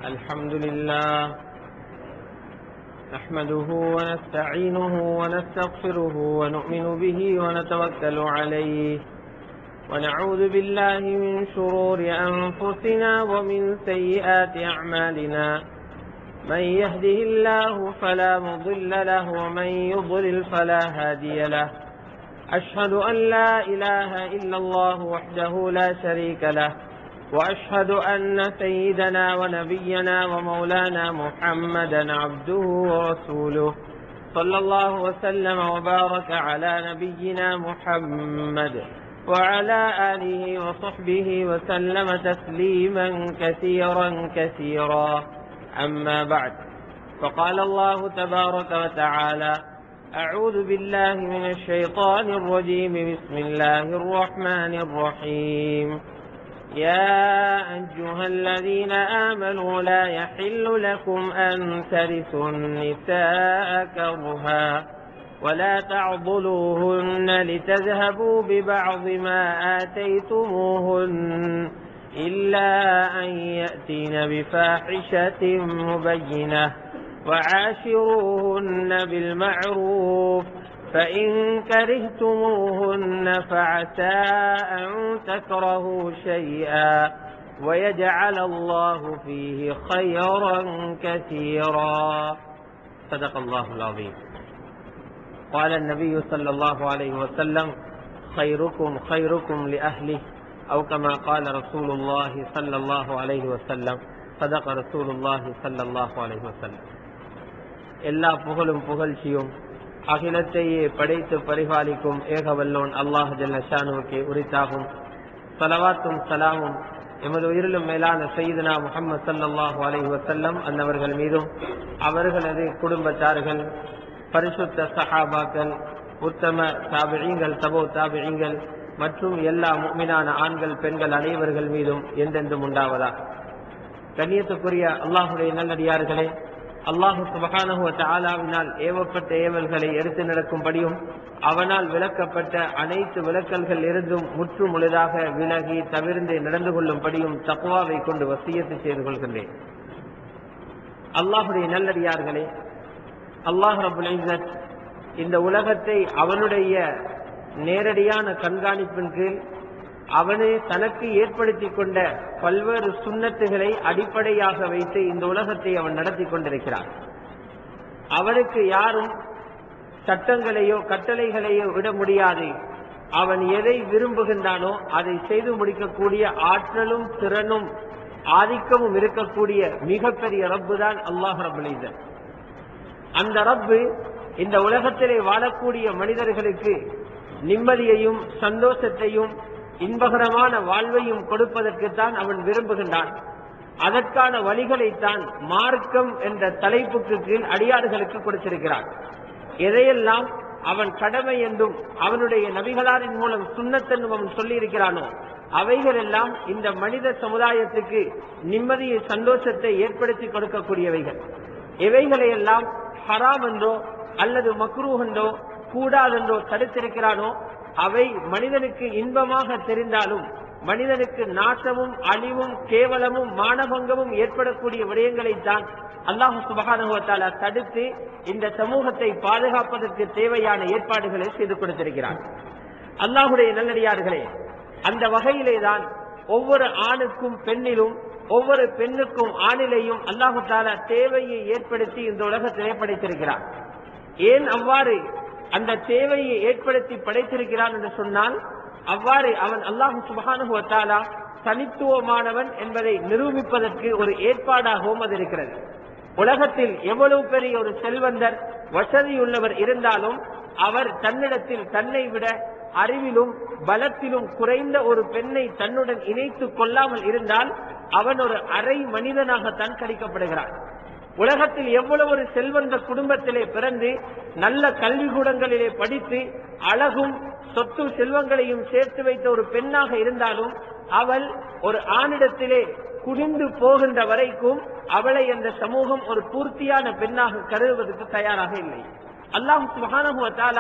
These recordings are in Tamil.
الحمد لله نحمده ونستعينه ونستغفره ونؤمن به ونتوكل عليه ونعوذ بالله من شرور أنفسنا ومن سيئات أعمالنا من يهده الله فلا مضل له ومن يضلل فلا هادي له أشهد أن لا إله إلا الله وحده لا شريك له وأشهد أن سيدنا ونبينا ومولانا محمدا عبده ورسوله صلى الله وسلم وبارك على نبينا محمد وعلى آله وصحبه وسلم تسليما كثيرا كثيرا أما بعد فقال الله تبارك وتعالى أعوذ بالله من الشيطان الرجيم بسم الله الرحمن الرحيم يا أيها الذين آمنوا لا يحل لكم أن ترثوا النساء كرها ولا تعضلوهن لتذهبوا ببعض ما آتيتموهن إلا أن يأتين بفاحشة مبينة وعاشروهن بالمعروف فإن كرهتموهن فعسى أن تكرهوا شيئا ويجعل الله فيه خيرا كثيرا صدق الله العظيم قال النبي صلى الله عليه وسلم خيركم خيركم لأهله أو كما قال رسول الله صلى الله عليه وسلم صدق رسول الله صلى الله عليه وسلم எல்லா புகழும் புகழ்ச்சியும் அகிலத்தையே படைத்து பரிபாலிக்கும் ஏகவல்லோன் அல்லாஹ் ஜல்லஷானுவுக்கு உரித்தாகும் சலவாத்தும் சலாமும் எமது உயிரிலும் மேலான செய்தனா முகமது சல்லாஹூ அலைஹி வசல்லம் அன்னவர்கள் மீதும் அவர்களது குடும்பத்தார்கள் பரிசுத்த சஹாபாக்கள் உத்தம தாபிழிங்கள் சபோ தாபிழிங்கள் மற்றும் எல்லா முக்மினான ஆண்கள் பெண்கள் அனைவர்கள் மீதும் எந்தெந்தும் உண்டாவதா கண்ணியத்துக்குரிய அல்லாஹுடைய நல்லடியார்களே அல்லாஹு சுபகானஹுவ தாலாவினால் ஏவப்பட்ட ஏவல்களை எடுத்து நடக்கும்படியும் அவனால் விளக்கப்பட்ட அனைத்து விளக்கல்கள் இருந்தும் முற்று முழுதாக விலகி தவிர்ந்து நடந்து கொள்ளும்படியும் தக்குவாவை கொண்டு வசியத்து செய்து கொள்கின்றேன் அல்லாஹுடைய நல்லடியார்களே அல்லாஹ் ரபுல் இந்த உலகத்தை அவனுடைய நேரடியான கண்காணிப்பின் கீழ் அவனே தனக்கு ஏற்படுத்தி கொண்ட பல்வேறு சுண்ணத்துகளை அடிப்படையாக வைத்து இந்த உலகத்தை அவன் நடத்தி கொண்டிருக்கிறான் அவனுக்கு யாரும் சட்டங்களையோ கட்டளைகளையோ விட முடியாது அவன் எதை விரும்புகின்றானோ அதை செய்து முடிக்கக்கூடிய ஆற்றலும் திறனும் ஆதிக்கமும் இருக்கக்கூடிய மிகப்பெரிய ரப்பு தான் அல்லாஹ் ரபுலிதன் அந்த ரப்பு இந்த உலகத்திலே வாழக்கூடிய மனிதர்களுக்கு நிம்மதியையும் சந்தோஷத்தையும் இன்பகரமான வாழ்வையும் கொடுப்பதற்குத்தான் அவன் விரும்புகின்றான் அதற்கான வழிகளைத்தான் மார்க்கம் என்ற தலைப்புக்கு கீழ் அடியாறுகளுக்கு கொடுத்திருக்கிறான் எதையெல்லாம் அவன் கடமை என்றும் அவனுடைய நபிகளாரின் மூலம் சுண்ணத்தென்னும் அவன் சொல்லியிருக்கிறானோ அவைகள் எல்லாம் இந்த மனித சமுதாயத்துக்கு நிம்மதியை சந்தோஷத்தை ஏற்படுத்தி கொடுக்கக்கூடியவைகள் எவைகளை எல்லாம் ஹராம் என்றோ அல்லது மக்ரூஹ் என்றோ கூடாதென்றோ தடுத்திருக்கிறானோ அவை மனிதனுக்கு இன்பமாக தெரிந்தாலும் மனிதனுக்கு நாசமும் அழிவும் கேவலமும் மானபங்கமும் ஏற்படக்கூடிய விடயங்களைத்தான் அல்லாஹு சுபகானுவத்தால தடுத்து இந்த சமூகத்தை பாதுகாப்பதற்கு தேவையான ஏற்பாடுகளை செய்து கொடுத்திருக்கிறார் அல்லாஹுடைய நல்லடியார்களே அந்த வகையிலே தான் ஒவ்வொரு ஆணுக்கும் பெண்ணிலும் ஒவ்வொரு பெண்ணுக்கும் ஆணிலையும் அல்லாஹு தாலா தேவையை ஏற்படுத்தி இந்த உலகத்திலே படைத்திருக்கிறார் ஏன் அவ்வாறு அந்த தேவையை ஏற்படுத்தி படைத்திருக்கிறான் என்று சொன்னால் அவ்வாறு அவன் அல்லாஹு சுபகானுவத்தாலா தனித்துவமானவன் என்பதை நிரூபிப்பதற்கு ஒரு ஏற்பாடாகவும் அது இருக்கிறது உலகத்தில் எவ்வளவு பெரிய ஒரு செல்வந்தர் வசதியுள்ளவர் இருந்தாலும் அவர் தன்னிடத்தில் தன்னை விட அறிவிலும் பலத்திலும் குறைந்த ஒரு பெண்ணை தன்னுடன் இணைத்துக் கொள்ளாமல் இருந்தால் அவன் ஒரு அரை மனிதனாகத்தான் கணிக்கப்படுகிறான் உலகத்தில் எவ்வளவு ஒரு செல்வந்த குடும்பத்திலே பிறந்து நல்ல கல்விக்கூடங்களிலே படித்து அழகும் சொத்து செல்வங்களையும் சேர்த்து வைத்த ஒரு பெண்ணாக இருந்தாலும் அவள் ஒரு ஆணிடத்திலே குடிந்து போகின்ற வரைக்கும் அவளை அந்த சமூகம் ஒரு பூர்த்தியான பெண்ணாக கருதுவதற்கு தயாராக இல்லை அல்லாஹ் சுபஹானஹு வ தஆலா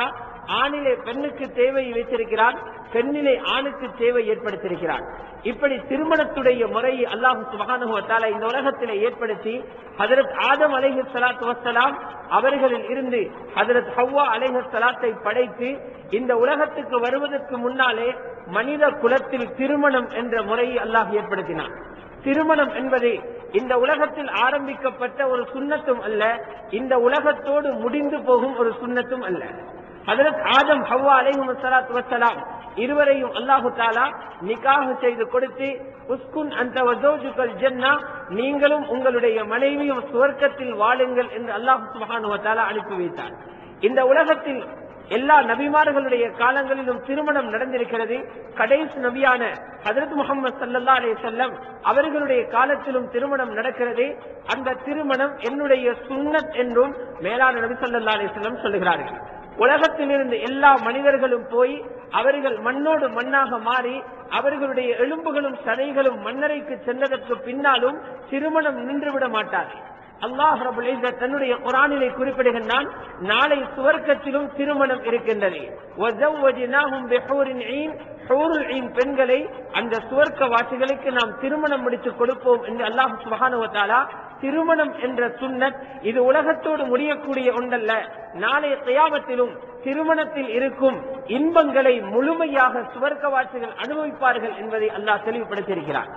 ஆணிலே பெண்ணுக்கு தேவை வைத்திருக்கிறான் பெண்ணிலே ஆணுக்கு தேவை ஏற்படுத்தியிருக்கிறான் இப்படி திருமணத்துடைய முறையை அல்லாஹு சுபஹானஹு வ தஆலா இந்த உலகத்திலே ஏற்படுத்தி ஹஜரத் ஆதம் அலைஹி ஸலாத்து வஸ்ஸலாம் அவர்களில் இருந்து ஹஜரத் ஹவ்வா அலைஹி ஸலாத்தை படைத்து இந்த உலகத்துக்கு வருவதற்கு முன்னாலே மனித குலத்தில் திருமணம் என்ற முறையை அல்லாஹ் ஏற்படுத்தினான் திருமணம் என்பது இந்த உலகத்தில் ஆரம்பிக்கப்பட்ட ஒரு சுண்ணத்தும் அல்ல இந்த உலகத்தோடு முடிந்து போகும் ஒரு சுண்ணத்தும் அல்ல ஹதரத் ஆதம் ஹவ்வா அலைஹிம் ஸலாத்து வஸ்ஸலாம் இருவரையும் அல்லாஹு தாலா நிக்காஹ் செய்து கொடுத்து உஸ்குன் அந்த வஜோஜுகல் ஜன்னா நீங்களும் உங்களுடைய மனைவியும் சுவர்க்கத்தில் வாழுங்கள் என்று அல்லாஹு சுப்ஹானஹு வ தஆலா அனுப்பி வைத்தார் இந்த உலகத்தில் எல்லா நபிமார்களுடைய காலங்களிலும் திருமணம் நடந்திருக்கிறது கடைசி நபியான ஹதரத் முகமது சல்லல்லா அலைஹி வஸல்லம் அவர்களுடைய காலத்திலும் திருமணம் நடக்கிறது அந்த திருமணம் என்னுடைய சுன்னத் என்றும் மேலான நபி ஸல்லல்லாஹு அலைஹி வஸல்லம் சொல்லுகிறார்கள் உலகத்திலிருந்து எல்லா மனிதர்களும் போய் அவர்கள் மண்ணோடு மண்ணாக மாறி அவர்களுடைய எலும்புகளும் சதைகளும் மண்ணறைக்கு சென்றதற்கு பின்னாலும் திருமணம் நின்றுவிட மாட்டார்கள் அல்லாஹ் ரபுல் இஸ்ஸத் தன்னுடைய குரானிலே குறிப்பிடுகின்றான் நாளை சுவர்க்கத்திலும் திருமணம் இருக்கின்றது وَزَوَّجْنَاهُمْ بِحُورٍ عِينٍ ஹூருல் ஈன் பெண்களை அந்த சுவர்க்க வாசிகளுக்கு நாம் திருமணம் முடித்து கொடுப்போம் என்று அல்லாஹ் சுபஹானஹு வ தஆலா திருமணம் என்ற சுன்னத் இது உலகத்தோடு முடியக்கூடிய ஒன்றல்ல நாளைய கியாமத்திலும் திருமணத்தில் இருக்கும் இன்பங்களை முழுமையாக சுவர்க்கவாசிகள் அனுபவிப்பார்கள் என்பதை அல்லாஹ் தெளிவுபடுத்தியிருக்கிறார்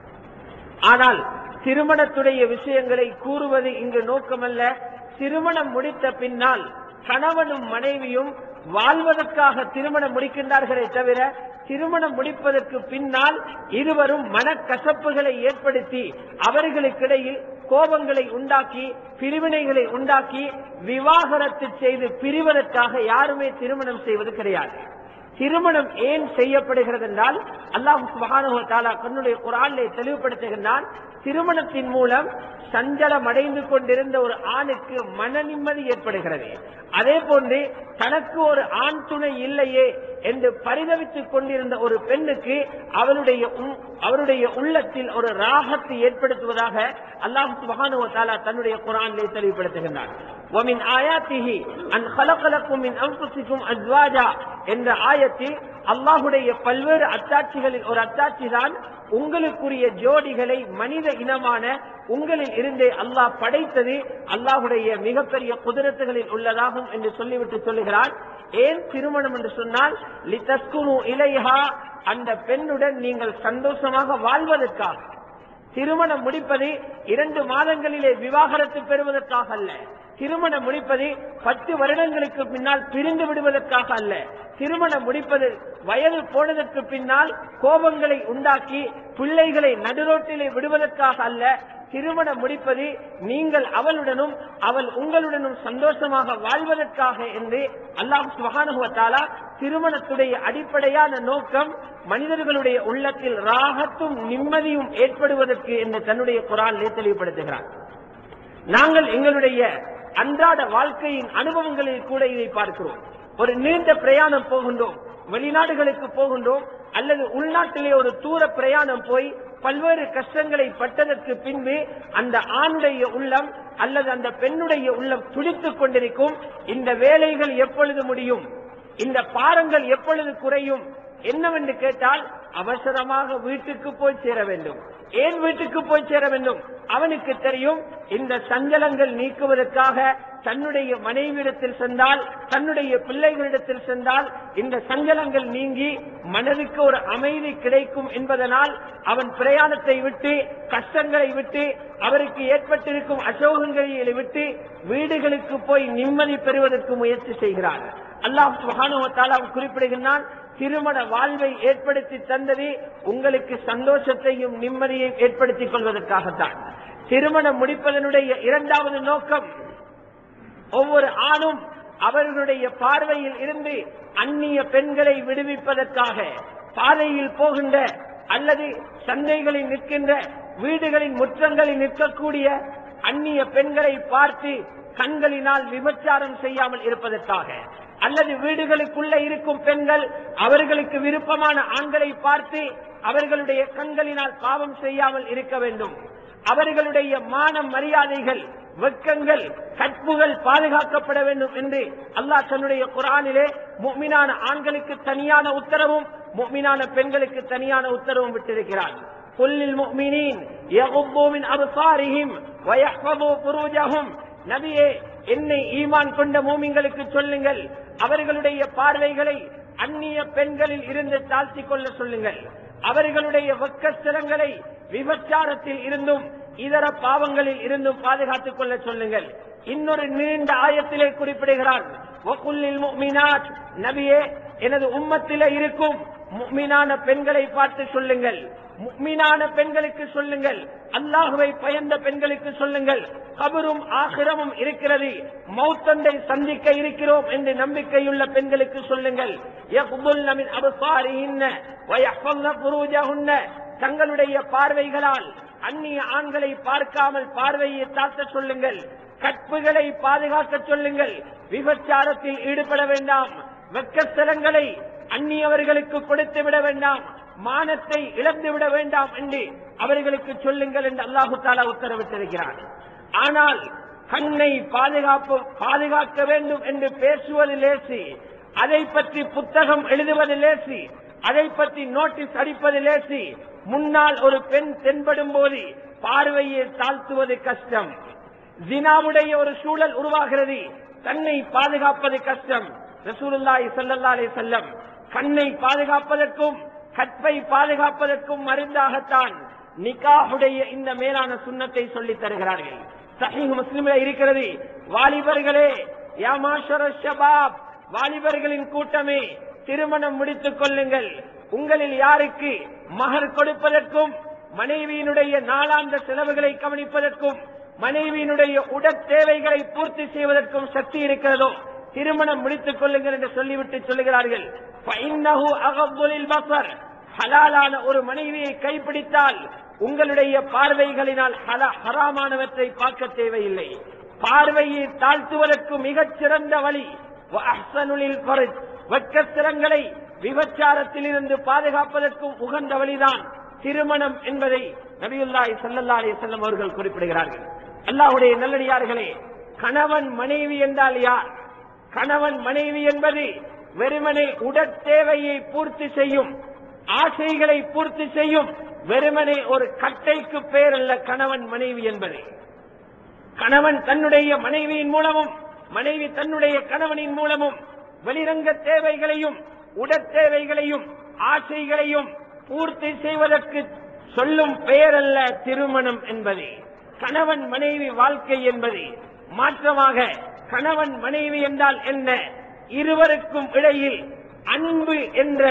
ஆனால் திருமணத்துடைய விஷயங்களை கூறுவது இங்கு நோக்கமல்ல திருமணம் முடித்த பின்னால் கணவனும் மனைவியும் வாழ்வதற்காக திருமணம் முடிக்கின்றார்களே தவிர திருமணம் முடிப்பதற்கு பின்னால் இருவரும் மனக்கசப்புகளை ஏற்படுத்தி அவர்களுக்கிடையில் கோபங்களை உண்டாக்கி பிரிவினைகளை உண்டாக்கி விவாகரத்து செய்து பிரிவதற்காக யாருமே திருமணம் செய்வது கிடையாது திருமணம் ஏன் செய்யப்படுகிறது என்றால் அல்லாஹ் சுபஹானஹு வ தஆலா தன்னுடைய குர்ஆனிலே தெளிவுபடுத்துகின்றான் திருமணத்தின் மூலம் சஞ்சலம் அடைந்து கொண்டிருந்த ஒரு ஆணுக்கு மன நிம்மதி ஏற்படுகிறது அதே போன்று தனக்கு ஒரு ஆண் துணை இல்லையே என்று பரிதவித்துக் கொண்டிருந்த ஒரு பெண்ணுக்கு அவருடைய உம்- அவருடைய உள்ளத்தில் ஒரு ராகத்தை ஏற்படுத்துவதாக அல்லாஹ் சுபஹானஹு வ தஆலா தன்னுடைய குர்ஆனிலே தெளிவுபடுத்துகின்றான் ومن آياته أن خلق لكم من أنفسكم أزواجا என்ற ஆயத்தில் அல்லாஹுடைய பல்வேறு அத்தாட்சிகளில் ஒரு அத்தாட்சி தான் உங்களுக்குரிய ஜோடிகளை மனித இனமான உங்களில் இருந்தே அல்லாஹ் படைத்தது அல்லாஹுடைய மிகப்பெரிய குதிரத்துகளில் உள்ளதாகும் என்று சொல்லிவிட்டு சொல்லுகிறான் ஏன் திருமணம் என்று சொன்னால் லிதஸ்குனு இலைஹா அந்த பெண்ணுடன் நீங்கள் சந்தோஷமாக வாழ்வதற்காக திருமணம் முடிப்பது இரண்டு மாதங்களிலே விவாகரத்து பெறுவதற்காக அல்ல திருமணம் முடிப்பது பத்து வருடங்களுக்கு பின்னால் பிரிந்து விடுவதற்காக அல்ல திருமணம் முடிப்பது வயது போனதற்கு பின்னால் கோபங்களை உண்டாக்கி பிள்ளைகளை நடுரோட்டிலே விடுவதற்காக அல்ல திருமணம் முடிப்பது நீங்கள் அவளுடனும் அவள் உங்களுடனும் சந்தோஷமாக வாழ்வதற்காக என்று அல்லாஹ் சுபஹானஹு வ தஆலா திருமணத்துடைய அடிப்படையான நோக்கம் மனிதர்களுடைய உள்ளத்தில் ராகத்தும் நிம்மதியும் ஏற்படுவதற்கு என்று தன்னுடைய குரானிலே தெளிவுபடுத்துகிறார் நாங்கள் எங்களுடைய அன்றாட வாழ்க்கையின் அனுபவங்களில் கூட இதை பார்க்கிறோம் ஒரு நீண்ட பிரயாணம் போகின்றோம் வெளிநாடுகளுக்கு போகின்றோம் அல்லது உள்நாட்டிலே ஒரு தூர பிரயாணம் போய் பல்வேறு கஷ்டங்களை பட்டதற்கு பின்பு அந்த ஆணுடைய உள்ளம் அல்லது அந்த பெண்ணுடைய உள்ளம் துடித்துக் கொண்டிருக்கும் இந்த வேலைகள் எப்பொழுது முடியும் இந்த பாரங்கள் எப்பொழுது குறையும் என்னவென்று கேட்டால் அவசரமாக வீட்டுக்கு போய் சேர வேண்டும் ஏன் வீட்டுக்கு போய் சேர வேண்டும் அவனுக்கு தெரியும் இந்த சஞ்சலங்கள் நீக்குவதற்காக தன்னுடைய மனைவியிடத்தில் சென்றால் தன்னுடைய பிள்ளைகளிடத்தில் சென்றால் இந்த சஞ்சலங்கள் நீங்கி மனதுக்கு ஒரு அமைதி கிடைக்கும் என்பதனால் அவன் பிரயாணத்தை விட்டு கஷ்டங்களை விட்டு அவருக்கு ஏற்பட்டிருக்கும் அசோகங்களை விட்டு வீடுகளுக்கு போய் நிம்மதி பெறுவதற்கு முயற்சி செய்கிறார் அல்லாஹ் சுப்ஹானஹு வ தஆலா குறிப்பிடுகின்றான் திருமண வாழ்வை ஏற்படுத்தி தந்தது உங்களுக்கு சந்தோஷத்தையும் நிம்மதியையும் ஏற்படுத்திக் கொள்வதற்காகத்தான் திருமணம் முடிப்பதனுடைய இரண்டாவது நோக்கம் ஒவ்வொரு ஆணும் அவர்களுடைய பார்வையில் இருந்து அந்நிய பெண்களை விடுவிப்பதற்காக பாதையில் போகின்ற அல்லது சந்தைகளில் நிற்கின்ற வீடுகளின் முற்றங்களில் நிற்கக்கூடிய அந்நிய பெண்களை பார்த்து கண்களினால் விபச்சாரம் செய்யாமல் இருப்பதற்காக அல்லது வீடுகளுக்குள்ள இருக்கும் பெண்கள் அவர்களுக்கு விருப்பமான ஆண்களை பார்த்து அவர்களுடைய கண்களினால் பாவம் செய்யாமல் இருக்க வேண்டும் அவர்களுடைய மான மரியாதைகள் வெக்கங்கள் கற்புகள் பாதுகாக்கப்பட வேண்டும் என்று அல்லாஹ் தன்னுடைய குரானிலே முக்மினான ஆண்களுக்கு தனியான உத்தரவும் முக்மினான பெண்களுக்கு தனியான உத்தரவும் விட்டிருக்கிறார் قل للمؤمنين يغضوا من أبصارهم ويحفظوا فروجهم நபியே என்னை ஈமான் கொண்ட மூமிங்களுக்கு சொல்லுங்கள் அவர்களுடைய பார்வைகளை அந்நிய பெண்களில் இருந்து தாழ்த்திக் கொள்ள சொல்லுங்கள் அவர்களுடைய வெக்கஸ்திரங்களை விபச்சாரத்தில் இருந்தும் இதர பாவங்களில் இருந்தும் பாதுகாத்துக் கொள்ள சொல்லுங்கள் இன்னொரு நீண்ட ஆயத்திலே குறிப்பிடுகிறார் வகுல்லில் முஃமினாத் நபியே எனது உம்மத்திலே இருக்கும் முக்மினான பெண்களை பார்த்து சொல்லுங்கள் முக்மினான பெண்களுக்கு சொல்லுங்கள் அல்லாஹுவை பயந்த பெண்களுக்கு சொல்லுங்கள் கபரும் ஆகிரமும் இருக்கிறது மௌத்தண்டை சந்திக்க இருக்கிறோம் என்று நம்பிக்கையுள்ள பெண்களுக்கு சொல்லுங்கள் யக்புல்ன மின் அப்சாரிஹின்ன வயஹ்ஃபல்ன ஃபுரூஜஹுன்ன தங்களுடைய பார்வைகளால் அந்நிய ஆண்களை பார்க்காமல் பார்வையை தாக்க சொல்லுங்கள் கற்புகளை பாதுகாக்க சொல்லுங்கள் விபச்சாரத்தில் ஈடுபட வேண்டாம் வெக்கஸ்தலங்களை அந்நியவர்களுக்கு கொடுத்து விட வேண்டாம் மானத்தை இழந்து விட வேண்டாம் என்று அவர்களுக்கு சொல்லுங்கள் என்று அல்லாஹு தாலா உத்தரவிட்டிருக்கிறார் ஆனால் கண்ணை பாதுகாப்பு பாதுகாக்க வேண்டும் என்று பேசுவது லேசி அதை பற்றி புத்தகம் எழுதுவது லேசி அதை பற்றி நோட்டீஸ் அடிப்பது லேசி முன்னால் ஒரு பெண் தென்படும் போது பார்வையை தாழ்த்துவது கஷ்டம் ஜினாவுடைய ஒரு சூழல் உருவாகிறது தன்னை பாதுகாப்பது கஷ்டம் ரசூலுல்லாஹி ஸல்லல்லாஹு அலைஹி வஸல்லம் கண்ணை பாதுகாப்பதற்கும் கற்பை பாதுகாப்பதற்கும் மருந்தாகத்தான் நிகாஹுடைய இந்த மேலான சுண்ணத்தை சொல்லித் தருகிறார்கள் சஹீஹ் முஸ்லிம்ல இருக்கிறது வாலிபர்களே யா மாஷர ஷபாப் வாலிபர்களின் கூட்டமே திருமணம் முடித்துக் கொள்ளுங்கள் உங்களில் யாருக்கு மகர் கொடுப்பதற்கும் மனைவியினுடைய நாளாந்த செலவுகளை கவனிப்பதற்கும் மனைவியினுடைய உடற் தேவைகளை பூர்த்தி செய்வதற்கும் சக்தி இருக்கிறதோ திருமணம் முடித்துக் கொள்ளுங்கள் என்று சொல்லிவிட்டு சொல்லுகிறார்கள் فَإِنَّهُ أَغَضُّ لِلْبَصَرِ ஹலாலான ஒரு மனைவியை கைப்பிடித்தால் உங்களுடைய பார்வைகளினால் ஹலா- ஹராமானவற்றை பார்க்க தேவையில்லை பார்வையை தாழ்த்துவதற்கு மிகச் சிறந்த வழி وَأَحْسَنُ لِلْفَرْجِ வெட்கஸ்திரங்களை விபச்சாரத்தில் இருந்து பாதுகாப்பதற்கும் உகந்த வழிதான் திருமணம் என்பதை நபியுல்லாஹி ஸல்லல்லாஹு அலைஹி வஸல்லம் அவர்கள் குறிப்பிடுகிறார்கள் அல்லாஹ்வுடைய நல்லடியார்களே கணவன் மனைவி என்றால் யார் கணவன் மனைவி என்பது வெறுமனே உடற்தேவையை பூர்த்தி செய்யும் ஆசைகளை பூர்த்தி செய்யும் வெறுமனே ஒரு கட்டைக்கு பேர் அல்ல கணவன் மனைவி என்பது கணவன் தன்னுடைய மனைவியின் மூலமும் மனைவி தன்னுடைய கணவனின் மூலமும் வெளிரங்க தேவைகளையும் உடற்தேவைகளையும் ஆசைகளையும் பூர்த்தி செய்வதற்கு சொல்லும் பெயரல்ல திருமணம் என்பது கணவன் மனைவி வாழ்க்கை என்பது மாற்றமாக கணவன் மனைவி என்றால் என்ன இருவருக்கும் இடையில் அன்பு என்ற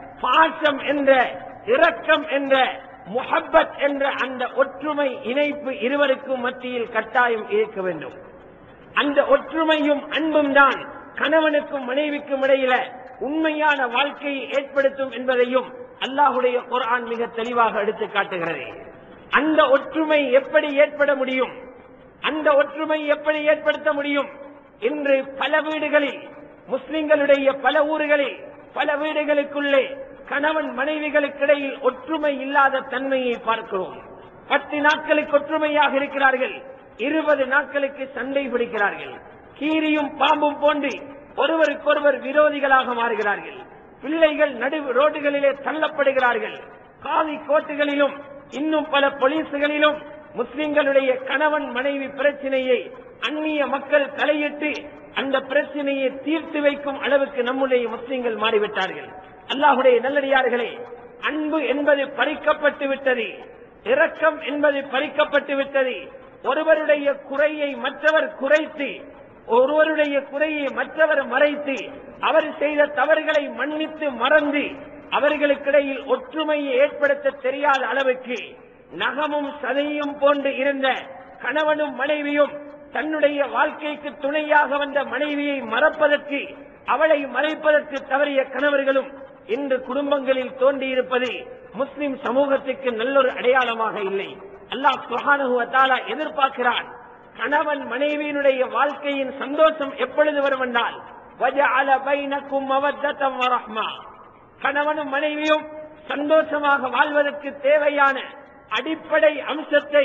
பாசம் என்ற இரக்கம் என்ற முஹப்பத் என்ற அந்த ஒற்றுமை இணைப்பு இருவருக்கும் மத்தியில் கட்டாயம் இருக்க வேண்டும் அந்த ஒற்றுமையும் அன்பும் தான் கணவனுக்கும் மனைவிக்கும் இடையில உண்மையான வாழ்க்கையை ஏற்படுத்தும் என்பதையும் அல்லாஹுடைய குர்ஆன் மிக தெளிவாக எடுத்து காட்டுகிறது அந்த ஒற்றுமை எப்படி ஏற்பட முடியும் அந்த ஒற்றுமை எப்படி ஏற்படுத்த முடியும் இன்று பல வீடுகளில் முஸ்லிம்களுடைய பல ஊர்களில் பல வீடுகளுக்குள்ளே கணவன் மனைவிகளுக்கிடையில் ஒற்றுமை இல்லாத தன்மையை பார்க்கிறோம் பத்து நாட்களுக்கு ஒற்றுமையாக இருக்கிறார்கள் இருபது நாட்களுக்கு சண்டை பிடிக்கிறார்கள் கீரியும் பாம்பும் போன்று ஒருவருக்கொருவர் விரோதிகளாக மாறுகிறார்கள் பிள்ளைகள் நடு ரோடுகளிலே தள்ளப்படுகிறார்கள் காவி கோட்டுகளிலும் இன்னும் பல போலீசுகளிலும் முஸ்லிம்களுடைய கணவன் மனைவி பிரச்சனையை அந்நிய மக்கள் தலையிட்டு அந்த பிரச்சனையை தீர்த்து வைக்கும் அளவுக்கு நம்முடைய முஸ்லிம்கள் மாறிவிட்டார்கள் அல்லாஹுடைய நல்லடியார்களே அன்பு என்பது பறிக்கப்பட்டு விட்டது இரக்கம் என்பது பறிக்கப்பட்டு விட்டது ஒருவருடைய குறையை மற்றவர் குறைத்து ஒருவருடைய குறையை மற்றவர் மறைத்து அவர் செய்த தவறுகளை மன்னித்து மறந்து அவர்களுக்கிடையில் ஒற்றுமையை ஏற்படுத்த தெரியாத அளவுக்கு நகமும் சதையும் போன்று இருந்த கணவனும் மனைவியும் தன்னுடைய வாழ்க்கைக்கு துணையாக வந்த மனைவியை மறப்பதற்கு அவளை மறைப்பதற்கு தவறிய கணவர்களும் இன்று குடும்பங்களில் தோன்றியிருப்பது முஸ்லிம் சமூகத்துக்கு நல்லொரு அடையாளமாக இல்லை அல்லாஹ் சுஹானஹு வ தஆலா எதிர்பார்க்கிறான் கணவன் மனைவியினுடைய வாழ்க்கையின் சந்தோஷம் எப்பொழுது வரும் என்றால் وَجَعَلَ بَيْنَكُمْ مَوَدَّةً وَرَحْمَةً கணவனும் மனைவியும் சந்தோஷமாக வாழ்வதற்கு தேவையான அடிப்படை அம்சத்தை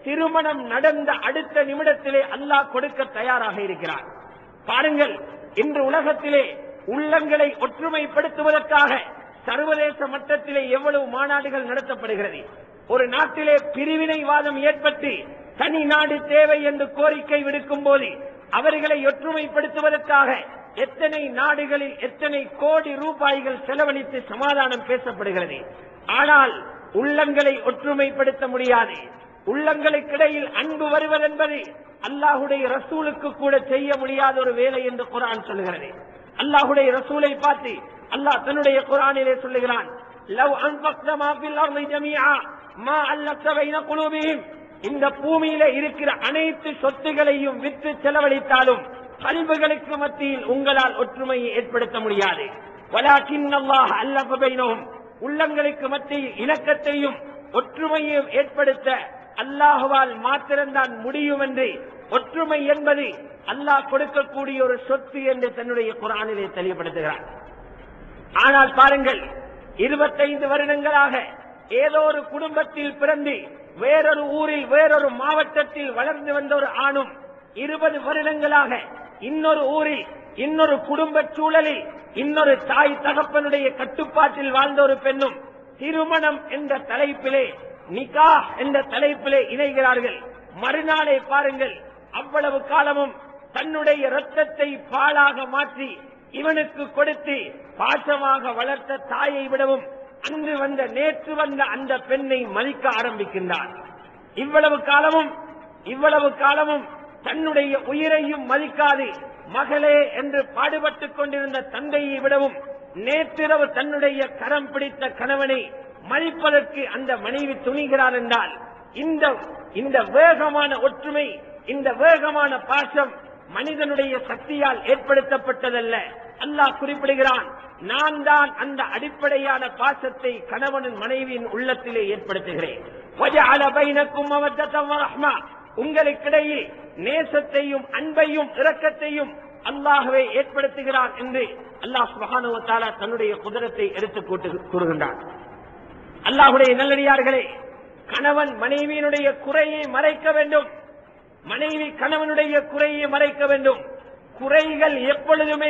திருமணம் நடந்த அடுத்த நிமிடத்திலே அல்லாஹ் கொடுக்க தயாராக இருக்கிறார் பாருங்கள் இன்று உலகத்திலே உள்ளங்களை ஒற்றுமைப்படுத்துவதற்காக சர்வதேச மட்டத்திலே எவ்வளவு மாநாடுகள் நடத்தப்படுகிறது ஒரு நாட்டிலே பிரிவினைவாதம் ஏற்பட்டு தனி நாடு தேவை என்று கோரிக்கை விடுக்கும் போது அவர்களை ஒற்றுமைப்படுத்துவதற்காக எத்தனை நாடுகளில் எத்தனை கோடி ரூபாய்கள் செலவழித்து சமாதானம் பேசப்படுகிறது ஆனால் உள்ளங்களை ஒற்றுமைப்படுத்த முடியாது உள்ளங்களுக்கிடையில் அன்பு வருவதென்பது அல்லாஹுடைய ரசூலுக்கு கூட செய்ய முடியாத ஒரு வேலை என்று குரான் சொல்லுகிறது அல்லாஹுடைய ரசூலை பார்த்து அல்லாஹ் தன்னுடைய குரானிலே சொல்லுகிறான் லவ் அன்பக்த மாஃபில் அர்தி ஜமீஆ மா அல்லத்த பைன குலூபிஹிம் இந்த பூமியில இருக்கிற அனைத்து சொத்துகளையும் விற்று செலவழித்தாலும் கல்விகளுக்கு மத்தியில் உங்களால் ஒற்றுமையை ஏற்படுத்த முடியாது வலாக்கின் அல்லாஹ் அல்லஃப பைனஹும் உள்ளங்களுக்கு மத்தியில் இணக்கத்தையும் ஒற்றுமையையும் ஏற்படுத்த அல்லாஹுவால் மாத்திரம்தான் முடியும் என்று ஒற்றுமை என்பது அல்லாஹ் கொடுக்கக்கூடிய ஒரு சொத்து என்று தன்னுடைய குரானிலே தெளிவுபடுத்துகிறார் ஆனால் பாருங்கள் இருபத்தைந்து வருடங்களாக ஏதோ ஒரு குடும்பத்தில் பிறந்து வேறொரு ஊரில் வேறொரு மாவட்டத்தில் வளர்ந்து வந்த ஒரு ஆணும் இருபது வருடங்களாக இன்னொரு ஊரில் இன்னொரு குடும்ப சூழலில் இன்னொரு தாய் தகப்பனுடைய கட்டுப்பாட்டில் வாழ்ந்த ஒரு பெண்ணும் திருமணம் என்ற தலைப்பிலே நிகா என்ற தலைப்பிலே இணைகிறார்கள் மறுநாளை பாருங்கள் அவ்வளவு காலமும் தன்னுடைய ரத்தத்தை பாலாக மாற்றி இவனுக்கு கொடுத்து பாசமாக வளர்த்த தாயை விடவும் அன்று வந்த நேற்று வந்த அந்த பெண்ணை மதிக்க ஆரம்பிக்கின்றான் இவ்வளவு காலமும் இவ்வளவு காலமும் தன்னுடைய உயிரையும் மதிக்காது மகளே என்று பாடுபட்டுக் கொண்டிருந்த தந்தையை விடவும் நேற்றிரவு தன்னுடைய கரம் பிடித்த கணவனை மதிப்பதற்கு அந்த மனைவி துணிகிறார் என்றால் இந்த இந்த வேகமான ஒற்றுமை இந்த வேகமான பாசம் மனிதனுடைய சக்தியால் ஏற்படுத்தப்பட்டதல்ல அல்லாஹ் குறிப்பிடுகிறான் நான் தான் அந்த அடிப்படையான பாசத்தை கணவனின் மனைவியின் உள்ளத்திலே ஏற்படுத்துகிறேன் وَجَعَلَ بَيْنَكُمْ مَوَدَّةً وَرَحْمَةً உங்களுக்கிடையே நேசத்தையும் அன்பையும் இரக்கத்தையும் அல்லாஹ்வே ஏற்படுத்துகிறான் என்று அல்லாஹ் சுபஹானஹு வ தஆலா தன்னுடைய குதிரத்தை எடுத்துக் கூட்டு- கூறுகின்றான் அல்லாஹுடைய நல்லடியார்களே கணவன் மனைவியினுடைய குறையை மறைக்க வேண்டும் மனைவி கணவனுடைய குறையை மறைக்க வேண்டும் குறைகள் எப்பொழுதுமே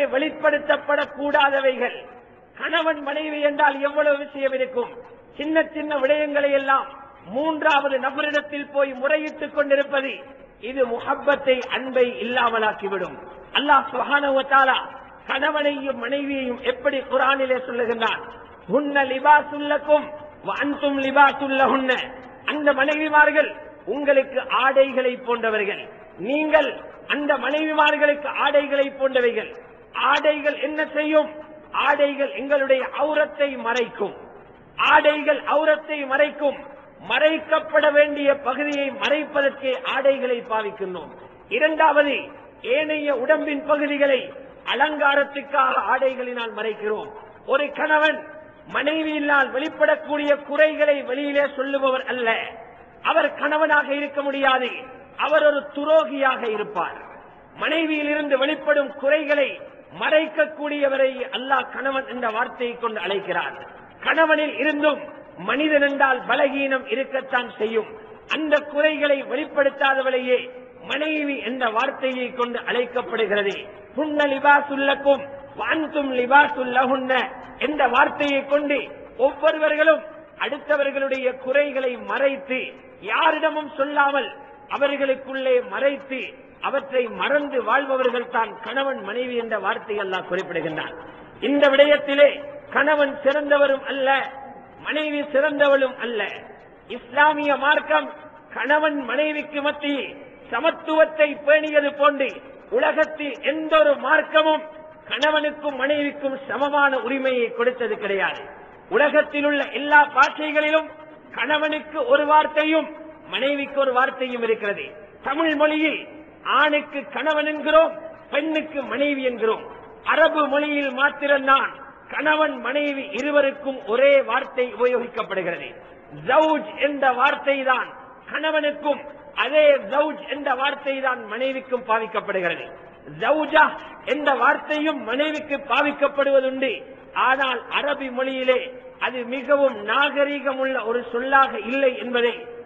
வெளிப்படுத்தப்படக்கூடாதவைகள் கணவன் மனைவி என்றால் எவ்வளவு விஷயம் இருக்கும் சின்ன சின்ன விடயங்களை எல்லாம் மூன்றாவது நபரிடத்தில் போய் முறையிட்டுக் கொண்டிருப்பது இது முஹப்பத்தை அன்பை இல்லாமலாக்கிவிடும் அல்லாஹ் சுப்ஹானஹு வ தஆலா கணவனையும் மனைவியையும் எப்படி குரானிலே சொல்லுகின்றான் ஹுன்ன லிபாசுல்லக்கும் அன்தும் லிபாசுல்லஹுன்ன அந்த மனைவிமார்கள் உங்களுக்கு ஆடைகளை போன்றவர்கள் நீங்கள் அந்த மனைவிமார்களுக்கு ஆடைகளை போன்றவைகள் ஆடைகள் என்ன செய்யும் ஆடைகள் எங்களுடைய அவுரத்தை மறைக்கும் ஆடைகள் அவுரத்தை மறைக்கும் மறைக்கப்பட வேண்டிய பகுதியை மறைப்பதற்கு ஆடைகளை பாவிக்கின்றோம் இரண்டாவது ஏனைய உடம்பின் பகுதிகளை அலங்காரத்துக்காக ஆடைகளினால் மறைக்கிறோம் ஒரு கணவன் மனைவியினால் வெளிப்படக்கூடிய குறைகளை வெளியிலே சொல்லுபவர் அல்ல அவர் கணவனாக இருக்க முடியாது அவர் ஒரு துரோகியாக இருப்பார் மனைவியில் இருந்து வெளிப்படும் குறைகளை மறைக்கக்கூடியவரை அல்லாஹ் கணவன் என்ற வார்த்தையை கொண்டு அழைக்கிறார் கணவனில் இருந்தும் மனிதன் என்றால் பலகீனம் இருக்கத்தான் செய்யும் அந்த குறைகளை வெளிப்படுத்தாதவளையே மனைவி என்ற வார்த்தையை கொண்டு அழைக்கப்படுகிறது புன்ன லிபாசுல்லக்கும் வான்தும் லிபாசுல்லஹுன்ன என்ற வார்த்தையை கொண்டு ஒவ்வொருவர்களும் அடுத்தவர்களுடைய குறைகளை மறைத்து யாரிடமும் சொல்லாமல் அவர்களுக்குள்ளே மறைத்து அவற்றை மறந்து வாழ்பவர்கள் தான் கணவன் மனைவி என்ற வார்த்தை அல்லாஹ் குறிப்பிடுகின்றார் இந்த விடயத்திலே கணவன் சிறந்தவரும் அல்ல மனைவி சிறந்தவளும் அல்ல இஸ்லாமிய மார்க்கம் கணவன் மனைவிக்கு மத்தியில் சமத்துவத்தை பேணியது போன்று உலகத்தில் எந்த ஒரு மார்க்கமும் கணவனுக்கும் மனைவிக்கும் சமமான உரிமையை கொடுத்தது கிடையாது உலகத்தில் உள்ள எல்லா பாஷைகளிலும் கணவனுக்கு ஒரு வார்த்தையும் மனைவிக்கு ஒரு வார்த்தையும் இருக்கிறது தமிழ் மொழியில் ஆணுக்கு கணவன் என்கிறோம் பெண்ணுக்கு மனைவி என்கிறோம் அரபு மொழியில் மாத்திரம்தான் கணவன் மனைவி இருவருக்கும் ஒரே வார்த்தை உபயோகிக்கப்படுகிறது ஜவுஜ் என்ற வார்த்தை தான் கணவனுக்கும் அதே ஜவுஜ் என்ற வார்த்தை தான் மனைவிக்கும் பாவிக்கப்படுகிறது ஜவுஜா என்ற வார்த்தையும் மனைவிக்கு பாவிக்கப்படுவதுண்டு ஆனால் அரபி மொழியிலே அது மிகவும் நாகரீகமுள்ள ஒரு சொல்லாக இல்லை என்பதை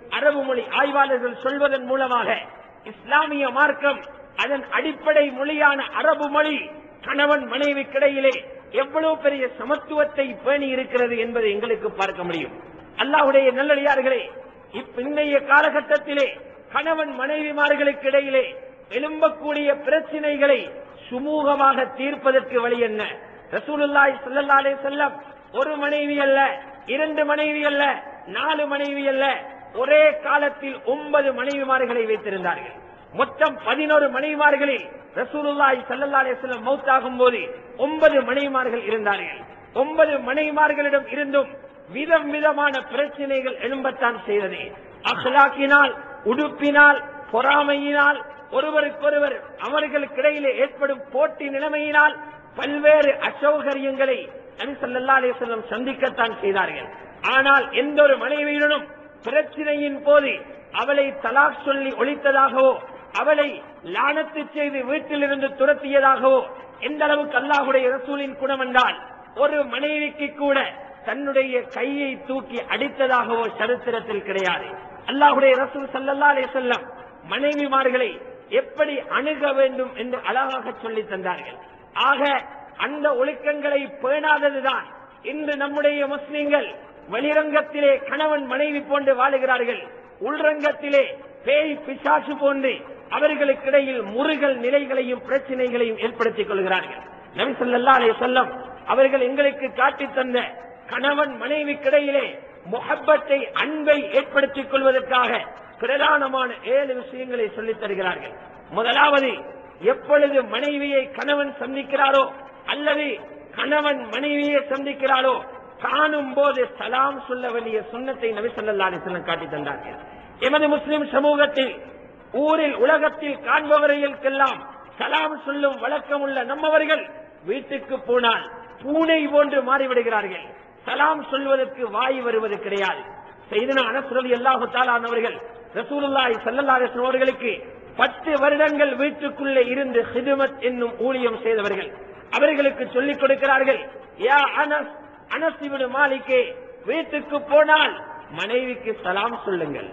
அரபு மொழி ஆய்வாளர்கள் சொல்வதன் மூலமாக இஸ்லாமிய மார்க்கம் அதன் அடிப்படை மொழியான அரபு மொழி கணவன் மனைவிக்கிடையிலே எவ்வளவு பெரிய சமத்துவத்தை பேணி இருக்கிறது என்பதை எங்களுக்கு பார்க்க முடியும் அல்லாஹுடைய நல்லடியார்களே இப்பின்னைய காலகட்டத்திலே கணவன் மனைவிமார்களுக்கு இடையிலே எழும்பக்கூடிய பிரச்சனைகளை சுமூகமாக தீர்ப்பதற்கு வழி என்ன ரசூலுல்லாஹி ஸல்லல்லாஹு அலைஹி வஸல்லம் ஒரு மனைவி அல்ல இரண்டு மனைவி அல்ல நாலு மனைவி அல்ல ஒரே காலத்தில் ஒன்பது மனைவிமார்களை வைத்திருந்தார்கள் மொத்தம் பதினோரு மனைவிமார்களில் ரசூலுல்லாஹி ஸல்லல்லாஹு அலைஹி வஸல்லம் மௌத்தாகும் போது ஒன்பது மனைவிமார்கள் இருந்தார்கள் ஒன்பது மனைவிமார்களிடம் இருந்தும் விதம் விதமான பிரச்சனைகள் எழும்பத்தான் செய்தது அஹ்லாக்கினால் உடுப்பினால் பொறாமையினால் ஒருவருக்கொருவர் அவர்களுக்கிடையிலே ஏற்படும் போட்டி நிலைமையினால் பல்வேறு அசௌகரியங்களை நபி ஸல்லல்லாஹு அலைஹி வஸல்லம் சந்திக்கத்தான் செய்தார்கள் ஆனால் எந்த ஒரு மனைவியுடனும் பிரச்சனையின் போது அவளை தலாக் சொல்லி ஒழித்ததாகவோ அவளை லானத்து செய்து வீட்டிலிருந்து துரத்தியதாகவோ எந்த அளவுக்கு அல்லாஹுடைய ரசூலின் குணம் என்றால் ஒரு மனைவிக்கு கூட தன்னுடைய கையை தூக்கி அடித்ததாகவோ சரித்திரத்தில் கிடையாது அல்லாஹுடைய ரசூல் சல்லல்லா அலைஹி வஸல்லம் மனைவிமார்களை எப்படி அணுக வேண்டும் என்று அழகாக சொல்லி தந்தார்கள் ஆக அந்த ஒழுக்கங்களை பேணாததுதான் இன்று நம்முடைய முஸ்லிம்கள் வெளிரங்கத்திலே கணவன் மனைவி போன்று வாழுகிறார்கள் உள்ரங்கத்திலே பேய் பிசாசு போன்று அவர்களுக்கிடையில் முருகல் நிலைகளையும் பிரச்சனைகளையும் ஏற்படுத்திக் கொள்கிறார்கள் நபி ஸல்லல்லாஹு அலைஹி வஸல்லம் அவர்கள் எங்களுக்கு காட்டித் தந்த கணவன் மனைவிக்கிடையிலே முஹப்பத்தை அன்பை ஏற்படுத்திக் கொள்வதற்காக பிரதானமான ஏழு விஷயங்களை சொல்லித் தருகிறார்கள் முதலாவது எப்பொழுது மனைவியை கணவன் சந்திக்கிறாரோ அல்லது கணவன் மனைவியை சந்திக்கிறாரோ காணும் போது சலாம் சொல்ல வேண்டிய சுண்ணத்தை நபி ஸல்லல்லாஹு அலைஹி வஸல்லம் காட்டி தந்தார்கள் எமது முஸ்லிம் சமூகத்தில் ஊரில் உலகத்தில் காண்பவர்களுக்கெல்லாம் சலாம் சொல்லும் வழக்கம் உள்ள நம்மவர்கள் வீட்டுக்கு போனால் பூனை போன்று மாறிவிடுகிறார்கள் சலாம் சொல்வதற்கு வாய் வருவது கிடையாது செய்தன அனசுரலி அல்லாஹு தாலானவர்கள் ரசூலுல்லாஹி ஸல்லல்லாஹு அலைஹி வஸல்லம் அவர்களுக்கு பத்து வருடங்கள் வீட்டுக்குள்ளே இருந்து ஹிதுமத் என்னும் ஊழியம் செய்தவர்கள் அவர்களுக்கு சொல்லிக் கொடுக்கிறார்கள் யா அனஸ் அனஸ் இப்னு மாலிக்கே வீட்டுக்கு போனால் மனைவிக்கு சலாம் சொல்லுங்கள்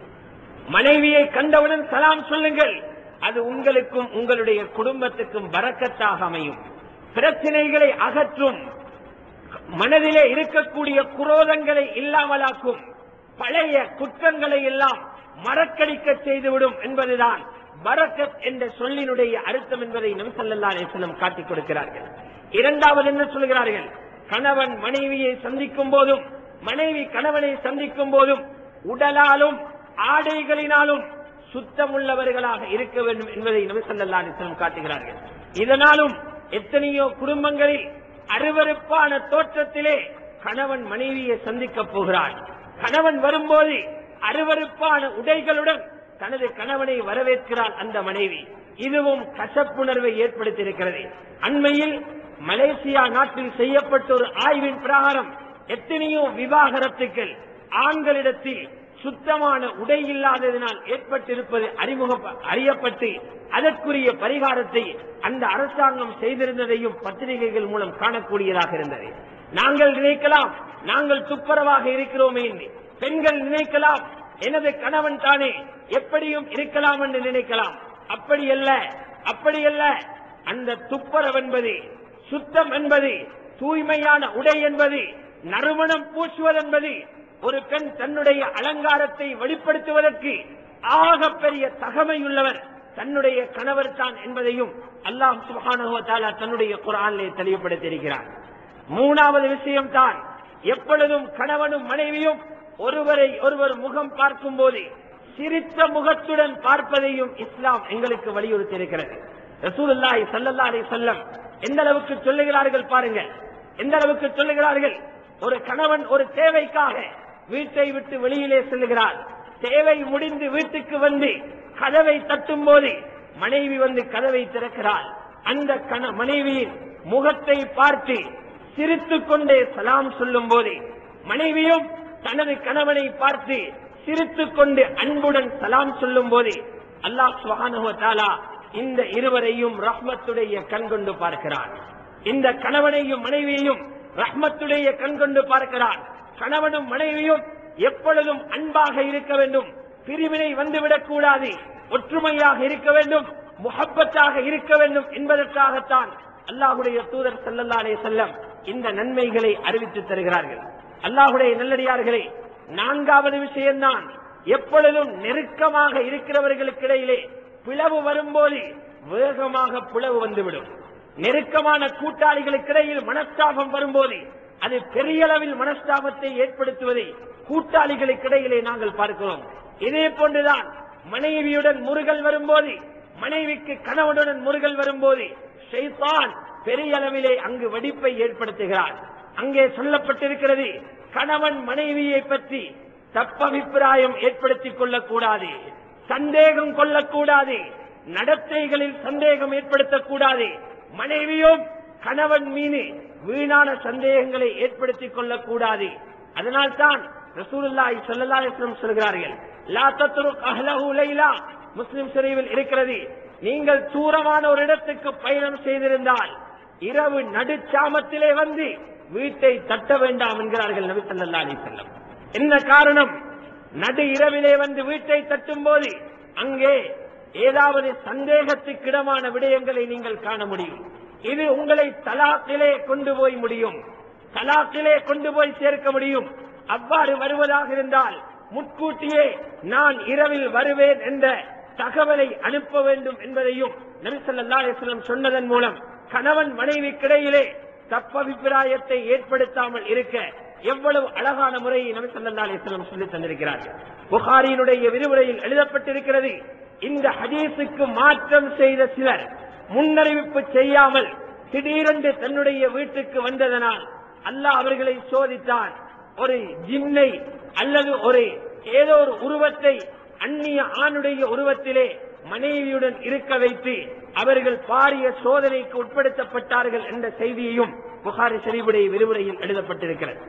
மனைவியை கண்டவுடன் சலாம் சொல்லுங்கள் அது உங்களுக்கும் உங்களுடைய குடும்பத்துக்கும் வரக்கத்தாக அமையும் பிரச்சனைகளை அகற்றும் மனதிலே இருக்கக்கூடிய குரோதங்களை இல்லாமலாக்கும் பழைய குற்றங்களை எல்லாம் மறக்கடிக்க செய்துவிடும் என்பதுதான் பரக்கத் என்ற சொல்லினுடைய அர்த்தம் என்பதை நபி ஸல்லல்லாஹு அலைஹி வஸல்லம் காட்டிக் கொடுக்கிறார்கள் இரண்டாவது என்ன சொல்கிறார்கள் கணவன் மனைவியை சந்திக்கும் போதும் மனைவி கணவனை சந்திக்கும் போதும் உடலாலும் ஆடைகளினாலும் சுத்தமுள்ளவர்களாக இருக்க வேண்டும் என்பதை நபி ஸல்லல்லாஹு அலைஹி வஸல்லம் காட்டுகிறார்கள் இதனாலும் எத்தனையோ குடும்பங்களில் அருவருப்பான தோற்றத்திலே கணவன் மனைவியை சந்திக்கப் போகிறாள் கணவன் வரும்போது அருவருப்பான உடைகளுடன் தனது கணவனை வரவேற்கிறாள் அந்த மனைவி இதுவும் கசப்புணர்வை ஏற்படுத்தியிருக்கிறது அண்மையில் மலேசியா நாட்டில் செய்யப்பட்ட ஒரு ஆய்வின் பிரகாரம் எத்தனையோ விவாகரத்துக்கள் ஆண்களிடத்தில் சுத்தமான உடை இல்லாததினால் ஏற்பட்டிருப்பது அறிமுகம் அறியப்பட்டு அதற்குரிய பரிகாரத்தை அந்த அரசாங்கம் செய்திருந்ததையும் பத்திரிகைகள் மூலம் காணக்கூடியதாக இருந்தது நாங்கள் நினைக்கலாம் நாங்கள் துப்புரவாக இருக்கிறோமே என்று பெண்கள் நினைக்கலாம் எனது கணவன் தானே எப்படியும் இருக்கலாம் என்று நினைக்கலாம் அப்படி அல்ல அப்படி அல்ல அந்த துப்புரவு என்பது சுத்தம் என்பது தூய்மையான உடை என்பது நறுமணம் பூசுவதென்பது ஒரு பெண் தன்னுடைய அலங்காரத்தை வெளிப்படுத்துவதற்கு ஆகப்பெரிய தகமையுள்ளவர் தன்னுடைய கணவர் தான் என்பதையும் அல்லாஹ் சுப்ஹானஹு வ தஆலா தன்னுடைய குர்ஆனிலே தெளிவுபடுத்தியிருக்கிறார் மூணாவது விஷயம் தான் எப்பொழுதும் கணவனும் மனைவியும் ஒருவரை ஒருவர் முகம் பார்க்கும் போது சிரித்த முகத்துடன் பார்ப்பதையும் இஸ்லாம் எங்களுக்கு வலியுறுத்தி இருக்கிறது ரசூலுல்லாஹி ஸல்லல்லாஹு அலைஹி வஸல்லம் எந்த அளவுக்கு சொல்லுகிறார்கள் பாருங்கள் எந்த அளவுக்கு சொல்லுகிறார்கள் ஒரு கணவன் ஒரு தேவைக்காக வீட்டை விட்டு வெளியிலே செல்லுகிறார் தேவை முடிந்து வீட்டுக்கு வந்து கதவை தட்டும் போது மனைவி வந்து கதவை திறக்கிறாள் அந்த கண மனைவியின் முகத்தை பார்த்து சிரித்துக் கொண்டே சலாம் சொல்லும் போது மனைவியும் தனது கணவனை பார்த்து சிரித்துக் கொண்டு அன்புடன் சலாம் சொல்லும் போது அல்லாஹ் சுப்ஹானஹு வ தஆலா இந்த இருவரையும் ரஹ்மத்துடைய கண் கொண்டு பார்க்கிறான் இந்த கணவனையும் மனைவியையும் ரஹ்மத்துடைய கண் கொண்டு பார்க்கிறான் கணவனும் மனைவியும் எப்பொழுதும் அன்பாக இருக்க வேண்டும் பிரிவினை வந்துவிடக் கூடாது ஒற்றுமையாக இருக்க வேண்டும் முகப்பத்தாக இருக்க வேண்டும் என்பதற்காகத்தான் அல்லாஹுடைய தூதர் ஸல்லல்லாஹு அலைஹி செல்லம் இந்த நன்மைகளை அறிவித்து தருகிறார்கள் அல்லாஹுடைய நல்லடியார்களே நான்காவது விஷயம்தான் எப்பொழுதும் நெருக்கமாக இருக்கிறவர்களுக்கு இடையிலே பிளவு வரும்போது வேகமாக பிளவு வந்துவிடும் நெருக்கமான கூட்டாளிகளுக்கு இடையில் மனஸ்தாபம் வரும்போது அது பெரிய அளவில் மனஸ்தாபத்தை ஏற்படுத்துவதை கூட்டாளிகளுக்கு இடையிலே நாங்கள் பார்க்கிறோம் இதே போன்றுதான் மனைவியுடன் முருகல் வரும்போது மனைவிக்கு கணவனுடன் முருகல் வரும்போது ஷைத்தான் பெரிய அளவிலே அங்கு வெடிப்பை ஏற்படுத்துகிறார் அங்கே சொல்லப்பட்டிருக்கிறது கணவன் மனைவியை பற்றி தப்பபிப்பிராயம் ஏற்படுத்திக் கொள்ளக்கூடாது சந்தேகம் கொள்ளக்கூடாது நடத்தைகளில் சந்தேகம் ஏற்படுத்தக்கூடாது மனைவியும் கணவன் மீது வீணான சந்தேகங்களை ஏற்படுத்திக் கொள்ளக்கூடாது அதனால்தான் ரசூலுல்லாஹி ஸல்லல்லாஹு அலைஹி வஸல்லம் சொல்கிறார்கள் லா தத்ருக் அஹ்லஹு லைலா முஸ்லிம் ஷரீஃபில் இருக்கிறது நீங்கள் தூரமான ஒரு இடத்துக்கு பயணம் செய்திருந்தால் இரவு நடுச்சாமத்திலே வந்து வீட்டை தட்ட வேண்டாம் என்கிறார்கள் நபி ஸல்லல்லாஹு அலைஹி வஸல்லம் என்ன காரணம் நடு இரவிலே வந்து வீட்டை தட்டும் போது அங்கே ஏதாவது சந்தேகத்துக்கிடமான விடயங்களை நீங்கள் காண முடியும் இது உங்களை தலாக்கிலே கொண்டு போய் முடியும் தலாக்கிலே கொண்டு போய் சேர்க்க முடியும் அவ்வாறு வருவதாக இருந்தால் முன்கூட்டியே நான் இரவில் வருவேன் என்ற தகவலை அனுப்ப வேண்டும் என்பதையும் நபிசல்லா அலிஸ்லம் சொன்னதன் மூலம் கணவன் மனைவிக்கிடையிலே தப்பபிப்பிராயத்தை ஏற்படுத்தாமல் இருக்க எவ்வளவு அழகான முறையை நபிசல்லா அலிஸ்லம் சொல்லி தந்திருக்கிறார்கள் புகாரியினுடைய விரிவுரையில் எழுதப்பட்டிருக்கிறது இந்த ஹதீஸுக்கு மாற்றம் செய்த சிலர் முன்னறிவிப்பு செய்யாமல் திடீரென்று தன்னுடைய வீட்டுக்கு வந்ததனால் அல்லாஹ் அவர்களை சோதித்தான் ஒரு ஜின்னை அல்லது ஒரு ஏதோ ஒரு உருவத்தை அந்நிய ஆணுடைய உருவத்திலே மனைவியுடன் இருக்க வைத்து அவர்கள் பாரிய சோதனைக்கு உட்படுத்தப்பட்டார்கள் என்ற செய்தியையும் புகாரி ஷரீஃபுடைய விரிவுரையில் எழுதப்பட்டிருக்கிறது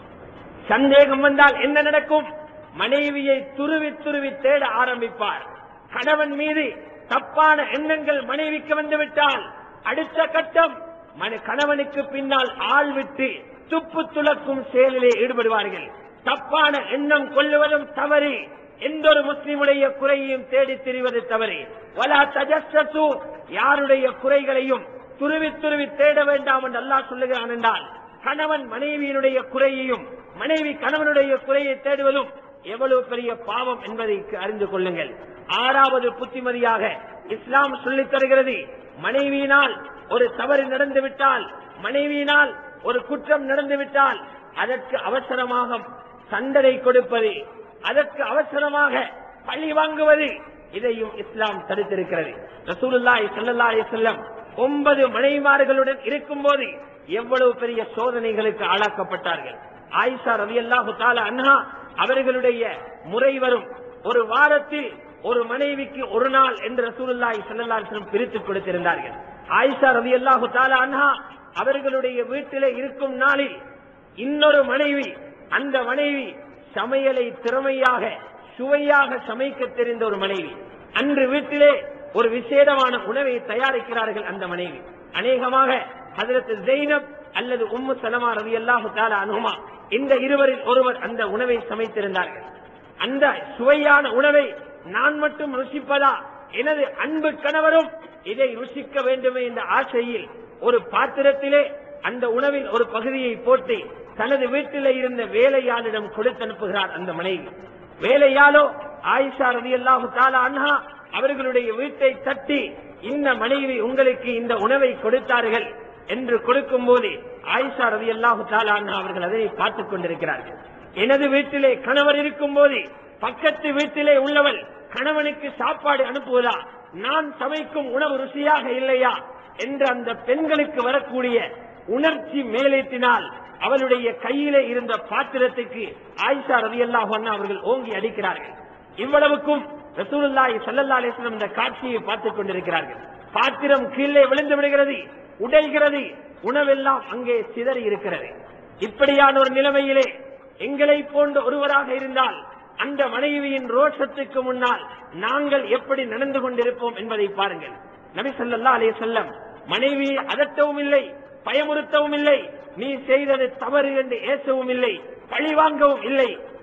சந்தேகம் வந்தால் என்ன நடக்கும் மனைவியை துருவி துருவி தேட ஆரம்பிப்பார் கணவன் மீது தப்பான எண்ணங்கள் மனைவிக்கு வந்துவிட்டால் அடுத்த கட்டம் மன கணவனுக்கு பின்னால் ஆள் விட்டு துப்பு துளக்கும் செயலிலே ஈடுபடுவார்கள் தப்பான எண்ணம் கொள்ளுவதும் தவறு எந்த ஒரு முஸ்லிமுடைய குறையையும் தேடித் திரிவது தவறு வலா தஜஸ்ஸு யாருடைய குறைகளையும் துருவி துருவி தேட வேண்டாம் என்று அல்லாஹ் சொல்லுகிறான் என்றால் கணவன் மனைவியினுடைய குறையையும் மனைவி கணவனுடைய குறையை தேடுவதும் எவ்வளவு பெரிய பாவம் என்பதை அறிந்து கொள்ளுங்கள் ஆறாவது புத்திமதியாக இஸ்லாம் சொல்லித் தருகிறது மனைவியினால் ஒரு தவறு நடந்துவிட்டால் மனைவியினால் ஒரு குற்றம் நடந்துவிட்டால் அதற்கு அவசரமாக தண்டனை கொடுப்பது அதற்கு அவசரமாக பழி வாங்குவது இதையும் இஸ்லாம் தடுத்திருக்கிறது ரசூலுல்லாஹி ஸல்லல்லாஹு அலைஹி வஸல்லம் ஒன்பது மனைவிமார்களுடன் இருக்கும்போது எவ்வளவு பெரிய சோதனைகளுக்கு ஆளாக்கப்பட்டார்கள் ஆயிஷா ரலியல்லாஹு தஆலா அன்ஹா அவர்களுடைய முறை வரும் ஒரு வாரத்தில் ஒரு மனைவிக்கு ஒரு நாள் என்று ரசூலுல்லாஹி ஸல்லல்லாஹு அலைஹி வஸல்லம் பிரித்துக் கொடுத்திருந்தார்கள் ஆயிஷா ரலியல்லாஹு தஆலா அன்ஹா அவர்களுடைய வீட்டிலே இருக்கும் நாளில் இன்னொரு மனைவி அந்த மனைவி சமையலை திறமையாக சுவையாக சமைக்க தெரிந்த ஒரு மனைவி அன்று வீட்டிலே ஒரு விசேடமான உணவை தயாரிக்கிறார்கள் அந்த மனைவி அநேகமாக ஹதரத் ஜெய்னப் அல்லது உம்மு சலமா ரவி அல்லாஹு தாலா அனுமா இந்த இருவரில் ஒருவர் அந்த உணவை சமைத்திருந்தார்கள் அந்த சுவையான உணவை நான் மட்டும் ருசிப்பதா எனது அன்பு கணவரும் இதை ருசிக்க வேண்டுமே என்ற ஆசையில் ஒரு பாத்திரத்திலே அந்த உணவின் ஒரு பகுதியை போட்டு தனது வீட்டிலே இருந்த வேலையாளிடம் கொடுத்து அனுப்புகிறார் அந்த மனைவி வேலையாளோ ஆயிஷா ரவி அல்லாஹு தாலா அன்ஹா அவர்களுடைய வீட்டை தட்டி இந்த மனைவி உங்களுக்கு இந்த உணவை கொடுத்தார்கள் என்று கொடுக்கும் போது ஆயிஷா ரவி அல்லாஹு தாலா அன்ஹா அவர்கள் அதனை பார்த்துக் கொண்டிருக்கிறார்கள் எனது வீட்டிலே கணவர் இருக்கும் போது பக்கத்து வீட்டிலே உள்ளவள் கணவனுக்கு சாப்பாடு அனுப்புவதா நான் சமைக்கும் உணவு ருசியாக இல்லையா என்று அந்த பெண்களுக்கு வரக்கூடிய உணர்ச்சி மேலேற்றினால் அவளுடைய கையிலே இருந்த பாத்திரத்துக்கு ஆயிஷா ரவி அல்லாஹ் அவர்கள் ஓங்கி அடிக்கிறார்கள் இவ்வளவுக்கும் ரசூலுல்லாஹி ஸல்லல்லாஹு அலைஹி வஸல்லம் இந்த காட்சியை பார்த்துக் கொண்டிருக்கிறார்கள் பாத்திரம் கீழே விழுந்து விடுகிறது உடைகிறது உணவெல்லாம் அங்கே சிதறி இருக்கிறது இப்படியான ஒரு நிலைமையிலே எங்களை போன்ற ஒருவராக இருந்தால் அந்த மனைவியின் ரோஷத்துக்கு முன்னால் நாங்கள் எப்படி நடந்து கொண்டிருப்போம் என்பதை பாருங்கள் நபி ஸல்லல்லாஹு அலைஹி வஸல்லம் மனைவியை அதட்டவும் இல்லை பயமுறுத்தவும் இல்லை நீ செய்தது தவறு என்று ஏசவும் இல்லை பழிவாங்கவும் இல்லை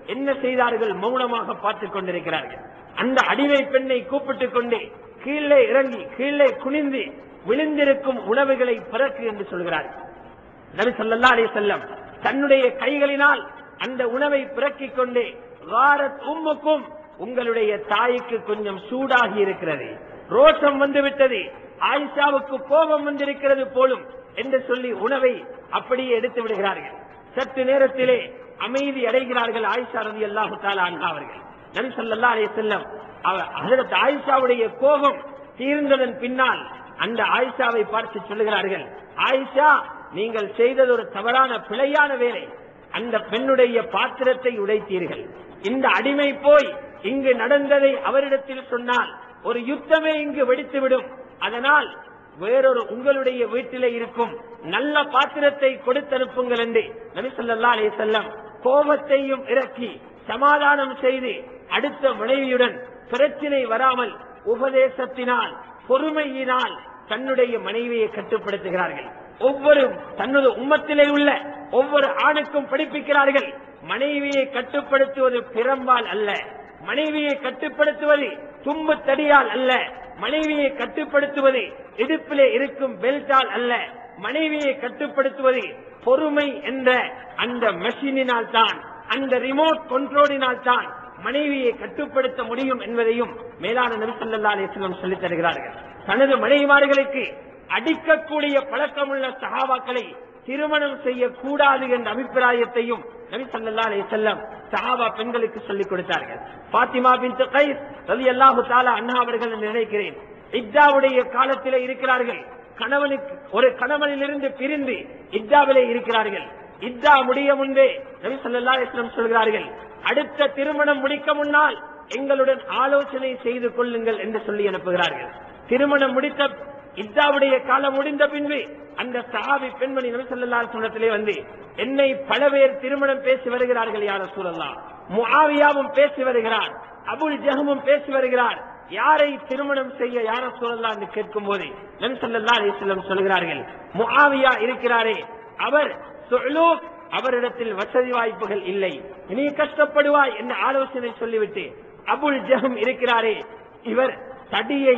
என்ன செய்தார்கள் மௌனமாக பார்த்துக் கொண்டிருக்கிறார்கள் அந்த அடிமை பெண்ணை கூப்பிட்டுக் கொண்டு கீழே இறங்கி கீழே குனிந்து விழுந்திருக்கும் உணவுகளை பிறக்கு என்று சொல்கிறார்கள் நபி ஸல்லல்லாஹு அலைஹி வஸல்லம் தன்னுடைய கைகளினால் அந்த உணவை பிறக்கிக் கொண்டு வாரத் உம்முக்கும் உங்களுடைய தாய்க்கு கொஞ்சம் சூடாகி இருக்கிறது ரோஷம் வந்து விட்டது ஆயிஷாவுக்கு கோபம் வந்திருக்கிறது போலும் என்று சொல்லி உணவை அப்படியே எடுத்து விடுகிறார்கள் சற்று நேரத்திலே அமைதி அடைகிறார்கள் ஆயிஷா ரதி அல்லாஹு தாலா அவர்கள் நபி ஸல்லல்லாஹு அலைஹி வஸல்லம் ஹஜரத் ஆயிஷாவுடைய கோபம் தீர்ந்ததன் பின்னால் அந்த ஆயிஷாவை பார்த்து சொல்லுகிறார்கள் ஆயிஷா நீங்கள் செய்தது ஒரு தவறான பிழையான வேலை அந்த பெண்ணுடைய பாத்திரத்தை உடைத்தீர்கள் இந்த அடிமை போய் இங்கு நடந்ததை அவரிடத்தில் சொன்னால் ஒரு யுத்தமே இங்கு வெடித்துவிடும் அதனால் வேறொரு உங்களுடைய வீட்டிலே இருக்கும் நல்ல பாத்திரத்தை கொடுத்தனுப்புங்கள் என்று நபி ஸல்லல்லாஹு அலைஹி வஸல்லம் கோபத்தையும் இறக்கி சமாதானம் செய்து அடுத்த மனைவியுடன் பிரச்சினை வராமல் உபதேசத்தினால் பொறுமையினால் தன்னுடைய மனைவியை கட்டுப்படுத்துகிறார்கள் ஒவ்வொரு தன்னது உம்மத்திலே உள்ள ஒவ்வொரு ஆணுக்கும் படிப்பிக்கிறார்கள் மனைவியை கட்டுப்படுத்துவது பிறம்பால் அல்ல மனைவியை கட்டுப்படுத்துவது தும்பு தடியால் அல்ல மனைவியை கட்டுப்படுத்துவது இடுப்பிலே இருக்கும் பெல்ட்டால் அல்ல மனைவியை கட்டுப்படுத்துவது பொறுமை என்ற அந்த மெஷினினால் தான் அந்த ரிமோட் கண்ட்ரோலினால் தான் மனைவியை கட்டுப்படுத்த முடியும் என்பதையும் மேலான நபி ஸல்லல்லாஹு அலைஹி வஸல்லம் சொல்லித் தருகிறார்கள் தனது மனைவிமார்களுக்கு அடிக்கக்கூடிய பழக்கமுள்ள சஹாபாக்களை திருமணம் செய்யக்கூடாது என்ற அபிப்பிராயத்தையும் நபி ஸல்லல்லாஹு அலைஹி வஸல்லம் சஹாபா பெண்களுக்கு சொல்லிக் கொடுத்தார்கள் பாத்திமா பின்த் கைஸ் ரலியல்லாஹு தஆலா அன்ஹா அவர்கள் என்று நினைக்கிறேன் இத்தாவுடைய காலத்திலே இருக்கிறார்கள் கணவனுக்கு ஒரு கணவனிலிருந்து பிரிந்து இத்தாவிலே இருக்கிறார்கள் இத்தா முடிய முன்பே நபி ஸல்லல்லாஹு அலைஹி வஸல்லம் சொல்கிறார்கள் அடுத்த திருமணம் முடிக்க முன்னால் எங்களுடன் ஆலோசனை செய்து கொள்ளுங்கள் என்று சொல்லி அனுப்புகிறார்கள் திருமணம் முடித்த இத்தாவுடைய காலம் முடிந்த பின்பு அந்த சஹாபி பெண்மணி நபி ஸல்லல்லாஹு அலைஹி வஸல்லத்திலே வந்து என்னை பல பேர் திருமணம் பேசி வருகிறார்கள் யார் ரசூலல்லாஹ் முஆவியாவும் பேசி வருகிறார் அபுல் ஜஹமும் பேசி வருகிறார் யாரை திருமணம் செய்ய யார சொல்லலாம் என்று கேட்கும் போது நபி ஸல்லல்லாஹு அலைஹி வஸல்லம் சொல்கிறார்கள் முஆவியா இருக்கிறாரே அவர் சுலூக் அவரிடத்தில் வசதி வாய்ப்புகள் இல்லை நீ கஷ்டப்படுவாய் என்ற ஆலோசனை சொல்லிவிட்டு அபுல் ஜஹம் இருக்கிறாரே இவர் தடியை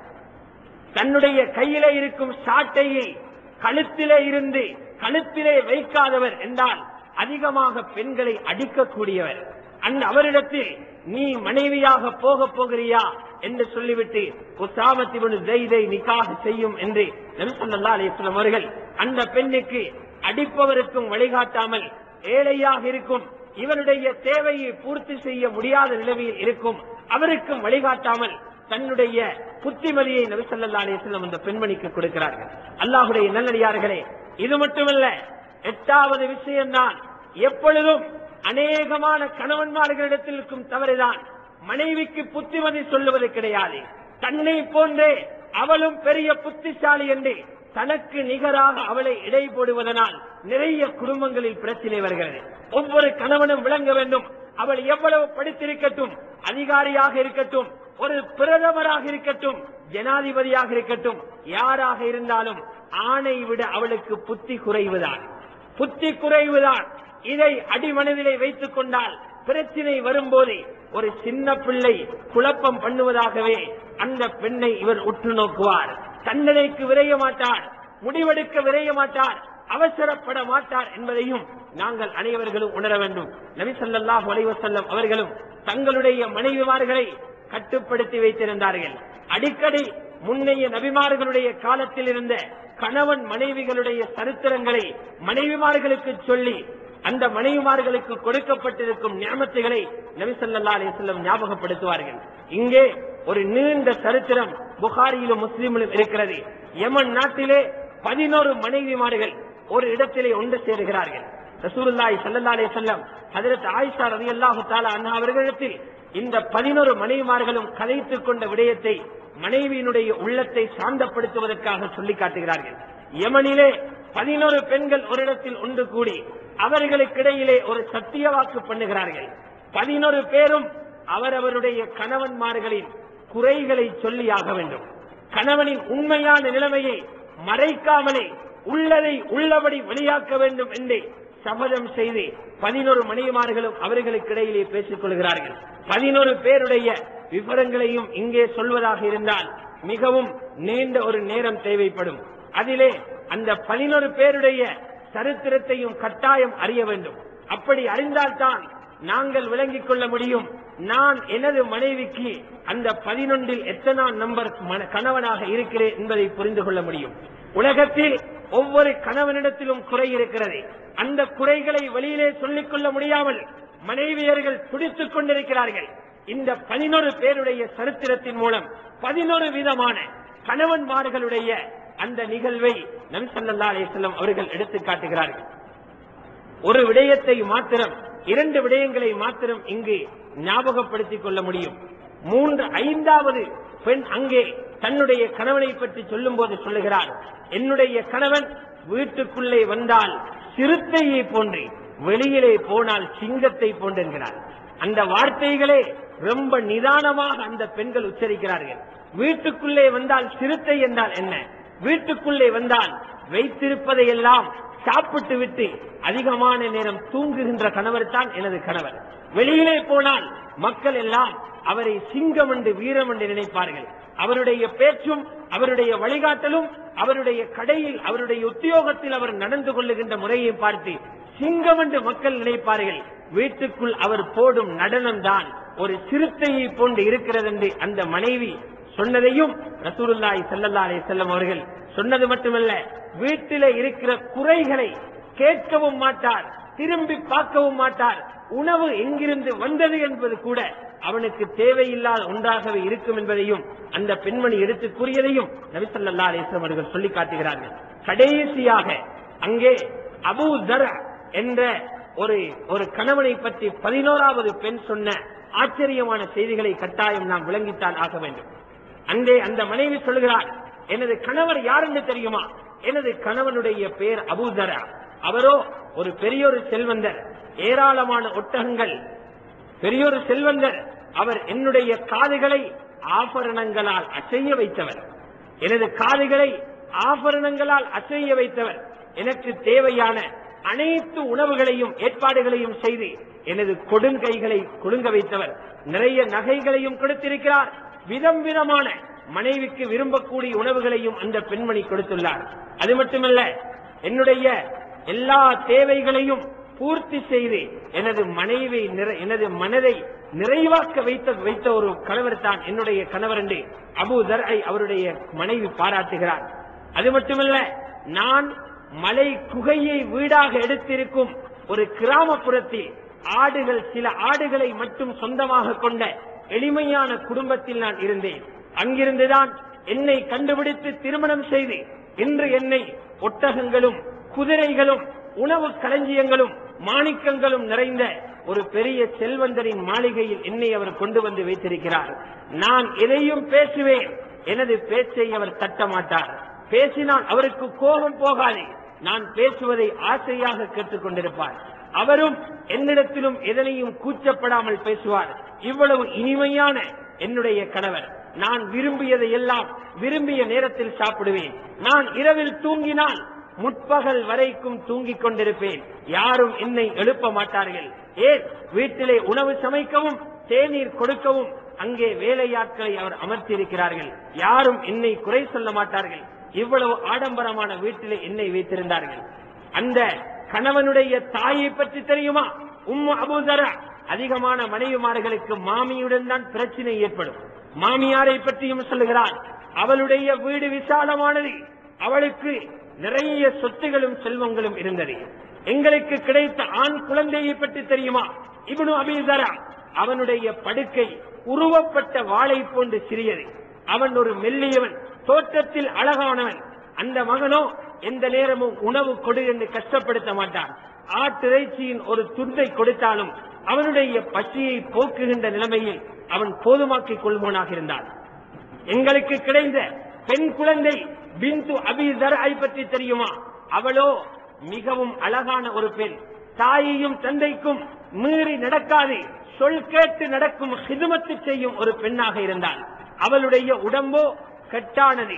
தன்னுடைய கையிலே இருக்கும் சாட்டையை கழுத்திலே இருந்து கழுத்திலே வைக்காதவர் என்றால் அதிகமாக பெண்களை அடிக்கக்கூடியவர் அந்த அவரிடத்தில் நீ மனைவியாக போக போகிறியா என்று சொல்லிவிட்டு உசாமத்திவனு ஜெய்தை நிக்காக செய்யும் என்று நபி ஸல்லல்லாஹு அலைஹி வஸல்லம் அவர்கள் அந்த பெண்ணுக்கு அடிப்பவருக்கும் வழிகாட்டாமல் ஏழையாக இருக்கும் இவருடைய தேவையை பூர்த்தி செய்ய முடியாத நிலைமையில் இருக்கும் அவருக்கும் வழிகாட்டாமல் தன்னுடைய புத்திமதியை நபி ஸல்லல்லாஹு அலைஹி வஸல்லம் அந்த பெண்மணிக்கு கொடுக்கிறார்கள் அல்லாஹ்வுடைய நல்லடியார்களே இது மட்டுமல்ல எட்டாவது விஷயம்தான் எப்பொழுதும் அநேகமான கணவன்மார்களிடத்தில் இருக்கும் தவறுதான் மனைவிக்கு புத்திமதி சொல்லுவது கிடையாது தன்னை போன்றே அவளும் பெரிய புத்திசாலி என்று தனக்கு நிகராக அவளை இடை போடுவதனால் நிறைய குடும்பங்களில் பிரச்சனை வருகிறது ஒவ்வொரு கணவனும் விளங்க வேண்டும் அவள் எவ்வளவு படித்திருக்கட்டும் அதிகாரியாக இருக்கட்டும் ஒரு பிரதமராக இருக்கட்டும் ஜனாதிபதியாக இருக்கட்டும் யாராக இருந்தாலும் ஆணை விட அவளுக்கு புத்தி குறைவுதான் புத்தி குறைவுதான் இதை அடிமனதிலே வைத்துக் கொண்டால் பிரச்சினை வரும்போது ஒரு சின்ன பிள்ளை குழப்பம் பண்ணுவதாகவே அந்த பெண்ணை இவர் உற்று நோக்குவார் தண்டனைக்கு விரைய மாட்டார் முடிவெடுக்க விரைய மாட்டார் அவசரப்பட மாட்டார் என்பதையும் நாங்கள் அனைவர்களும் உணர வேண்டும் நபி ஸல்லல்லாஹு அலைஹி வஸல்லம் அவர்களும் தங்களுடைய மனைவிமார்களை கட்டுப்படுத்தி வைத்திருந்தார்கள் அடிக்கடி முன்னைய நபிமார்களுடைய காலத்தில் இருந்த கணவன் மனைவிகளுடைய சரித்திரங்களை மனைவிமார்களுக்கு சொல்லி அந்த மனைவிமார்களுக்கு கொடுக்கப்பட்டிருக்கும் ஞாபகங்களை நபி ஸல்லல்லாஹு அலைஹி வஸல்லம் ஞாபகப்படுத்துவார்கள் இங்கே ஒரு நீண்ட சரித்திரம் புகாரியிலும் முஸ்லிமிலும் இருக்கிறது யமன் நாட்டிலே பதினோரு மனைவிமார்கள் ஒரு இடத்திலே ஒன்று சேருகிறார்கள் ரசூலுல்லாஹி ஸல்லல்லாஹு அலைஹி வஸல்லம் ஹஜரத் ஆயிஷா ரலியல்லாஹு தஆலா அன்ஹா அவர்களிடத்தில் இந்த பதினோரு மனைவிமார்களும் கதைத்துக் கொண்ட விடயத்தை மனைவியினுடைய உள்ளத்தை சாந்தப்படுத்துவதற்காக சொல்லி காட்டுகிறார்கள் யமனிலே பதினோரு பெண்கள் ஒரு இடத்தில் ஒன்று கூடி அவர்களுக்கிடையிலே ஒரு சத்திய வாக்கு பண்ணுகிறார்கள் பதினோரு பேரும் அவரவருடைய கணவன்மார்களின் குறைகளை சொல்லியாக வேண்டும் கணவனின் உண்மையான நிலைமையை மறைக்காமலே உள்ளதை உள்ளபடி வெளியாக்க வேண்டும் என்று சபதம் செய்து பதினோரு மணிமார்களும் அவர்களுக்கு இடையிலே பேசிக் கொள்கிறார்கள் பதினோரு பேருடைய விவரங்களையும் இங்கே சொல்வதாக இருந்தால் மிகவும் நீண்ட ஒரு நேரம் தேவைப்படும் அதிலே அந்த பதினோரு பேருடைய சரித்திரத்தையும் கட்டாயம் அறிய வேண்டும் அப்படி அறிந்தால்தான் நாங்கள் விளங்கிக் கொள்ள முடியும் நான் எனது மனைவிக்கு அந்த பதினொன்றில் எத்தனாம் நம்பர் மன- கணவனாக இருக்கிறேன் என்பதை புரிந்து கொள்ள முடியும் உலகத்தில் ஒவ்வொரு கணவனிடத்திலும் குறை இருக்கிறது அந்த குறைகளை வெளியிலே சொல்லிக் கொள்ள முடியாமல் மனைவியர்கள் துடித்துக் கொண்டிருக்கிறார்கள் இந்த பதினொரு பேருடைய சரித்திரத்தின் மூலம் பதினொரு விதமான கணவன்மார்களுடைய அந்த நிகழ்வை நபி ஸல்லல்லாஹு அலைஹி வஸல்லம் அவர்கள் எடுத்துக் காட்டுகிறார்கள் ஒரு விடயத்தை மாத்திரம் இரண்டு விடயங்களை மாத்திரம் இங்கு ஞாபகப்படுத்திக் கொள்ள முடியும் மூன்று ஐந்தாவது பெண் அங்கே தன்னுடைய கணவனை பற்றி சொல்லும் போது சொல்லுகிறார் என்னுடைய கணவன் வீட்டுக்குள்ளே வந்தால் சிறுத்தையை போன்று வெளியிலே போனால் சிங்கத்தை போன்று என்கிறார் அந்த வார்த்தைகளே ரொம்ப நிதானமாக அந்த பெண்கள் உச்சரிக்கிறார்கள் வீட்டுக்குள்ளே வந்தால் சிறுத்தை என்றால் என்ன வீட்டுக்குள்ளே வந்தால் வைத்திருப்பதை எல்லாம் சாப்பிட்டு விட்டு அதிகமான நேரம் தூங்குகின்ற கணவர் தான் எனது கணவர் வெளியிலே போனால் மக்கள் எல்லாம் அவரை சிங்கம் என்று வீரம் என்று நினைப்பார்கள் அவருடைய பேச்சும் அவருடைய வழிகாட்டலும் அவருடைய கடையில் அவருடைய உத்தியோகத்தில் அவர் நடந்து கொள்ளுகின்ற முறையை பார்த்து சிங்கம் என்று மக்கள் நினைப்பார்கள் வீட்டுக்குள் அவர் போடும் நடனம் தான் ஒரு சிறுத்தையை போன்று இருக்கிறது என்று அந்த மனைவி சொன்னதையும் ரசூலுல்லாஹி ஸல்லல்லாஹு அலைஹி வஸல்லம் அவர்கள் சொன்னது மட்டுமல்ல வீட்டிலே இருக்கிற குறைகளை கேட்கவும் மாட்டார் திரும்பி பார்க்கவும் மாட்டார் உணவு எங்கிருந்து வந்தது என்பது கூட அவனுக்கு தேவையில்லாத ஒன்றாகவே இருக்கும் என்பதையும் அந்த பெண்மணி எடுத்து கூறியதையும் நபி ஸல்லல்லாஹு அலைஹி வஸல்லம் அவர்கள் சொல்லி காட்டுகிறார்கள் கடைசியாக அங்கே அபூ தர் என்ற ஒரு ஒரு கணவனை பற்றி பதினோராவது பெண் சொன்ன ஆச்சரியமான செய்திகளை கட்டாயம் நாம் விளங்கித்தான் ஆக வேண்டும் அங்கே அந்த மனைவி சொல்கிறார் எனது கணவர் யார் என்று தெரியுமா எனது கணவனுடைய பெயர் அபூதரா அவரோ ஒரு பெரியோரு செல்வந்தர் ஏராளமான ஒட்டகங்கள் பெரியோரு செல்வந்தர் அவர் என்னுடைய காதுகளை ஆபரணங்களால் அசைய வைத்தவர் எனது காதுகளை ஆபரணங்களால் அசைய வைத்தவர் எனக்கு தேவையான அனைத்து உணவுகளையும் ஏற்பாடுகளையும் செய்து எனது கொடுங்கைகளை குலுங்க வைத்தவர் நிறைய நகைகளையும் கொடுத்திருக்கிறார் விதம் விதமான மனைவிக்கு விரும்பக்கூடிய உணவுகளையும் அந்த பெண்மணி கொடுத்துள்ளார் அது மட்டுமல்ல என்னுடைய எல்லா தேவைகளையும் பூர்த்தி செய்து எனது மனைவி நிறை- எனது மனதை நிறைவாக்க வைத்த வைத்த ஒரு கணவர் தான் என்னுடைய கணவர் என்று அபு தர்ஐ அவருடைய மனைவி பாராட்டுகிறார் அது மட்டுமல்ல நான் மலை குகையை வீடாக எடுத்திருக்கும் ஒரு கிராமப்புறத்தில் ஆடுகள் சில ஆடுகளை மட்டும் சொந்தமாக கொண்ட எளிமையான குடும்பத்தில் நான் இருந்தேன் அங்கிருந்துதான் என்னை கண்டுபிடித்து திருமணம் செய்து இன்று என்னை ஒட்டகங்களும் குதிரைகளும் உணவு களஞ்சியங்களும் மாணிக்கங்களும் நிறைந்த ஒரு பெரிய செல்வந்தரின் மாளிகையில் என்னை அவர் கொண்டு வந்து வைத்திருக்கிறார் நான் எதையும் பேசுவேன் எனது பேச்சை அவர் தட்ட மாட்டார் பேசினால் அவருக்கு கோபம் போகாது நான் பேசுவதை ஆசையாக கேட்டுக் கொண்டிருப்பார் அவரும் என்னிடத்திலும் எதனையும் கூச்சப்படாமல் பேசுவார் இவ்வளவு இனிமையான என்னுடைய கணவர் நான் விரும்பியதை எல்லாம் விரும்பிய நேரத்தில் சாப்பிடுவேன் நான் இரவில் தூங்கினால் முற்பகல் வரைக்கும் தூங்கிக் கொண்டிருப்பேன் யாரும் என்னை எழுப்ப மாட்டார்கள் ஏன் வீட்டிலே உணவு சமைக்கவும் தேநீர் கொடுக்கவும் அங்கே வேலையாட்களை அவர் அமர்த்தியிருக்கிறார்கள் யாரும் என்னை குறை சொல்ல மாட்டார்கள் இவ்வளவு ஆடம்பரமான வீட்டிலே என்னை வைத்திருந்தார்கள் அந்த கணவனுடைய தாயை பற்றி தெரியுமா உம்மு அபூதரா அதிகமான மனைவிமார்களுக்கு மாமியுடன் தான் பிரச்சனை ஏற்படும் மாமியாரை பற்றியும் சொல்லுகிறார் அவளுடைய வீடு விசாலமானது அவளுக்கு நிறைய சொத்துகளும் செல்வங்களும் இருந்தது எங்களுக்கு கிடைத்த ஆண் குழந்தையை பற்றி தெரியுமா இவனு அபீதரா அவனுடைய படுக்கை உருவப்பட்ட வாளை போன்று சிறியது அவன் ஒரு மெல்லியவன் தோற்றத்தில் அழகானவன் அந்த மகனோ எந்த நேரமும் உணவு கொடு என்று கஷ்டப்படுத்த மாட்டான் ஆட்டிறைச்சியின் ஒரு துண்டை கொடுத்தாலும் அவனுடைய பசியை போக்குகின்ற நிலைமையில் அவன் போதுமாக்கிக் கொள்வோனாக இருந்தான் எங்களுக்கு கிடைத்த பெண் குழந்தை பிந்து அபிதரை பற்றி தெரியுமா அவளோ மிகவும் அழகான ஒரு பெண் தாயையும் தந்தைக்கும் மீறி நடக்காது சொல் கேட்டு நடக்கும் ஹிதுமத்து செய்யும் ஒரு பெண்ணாக இருந்தாள் அவளுடைய உடம்போ கட்டானது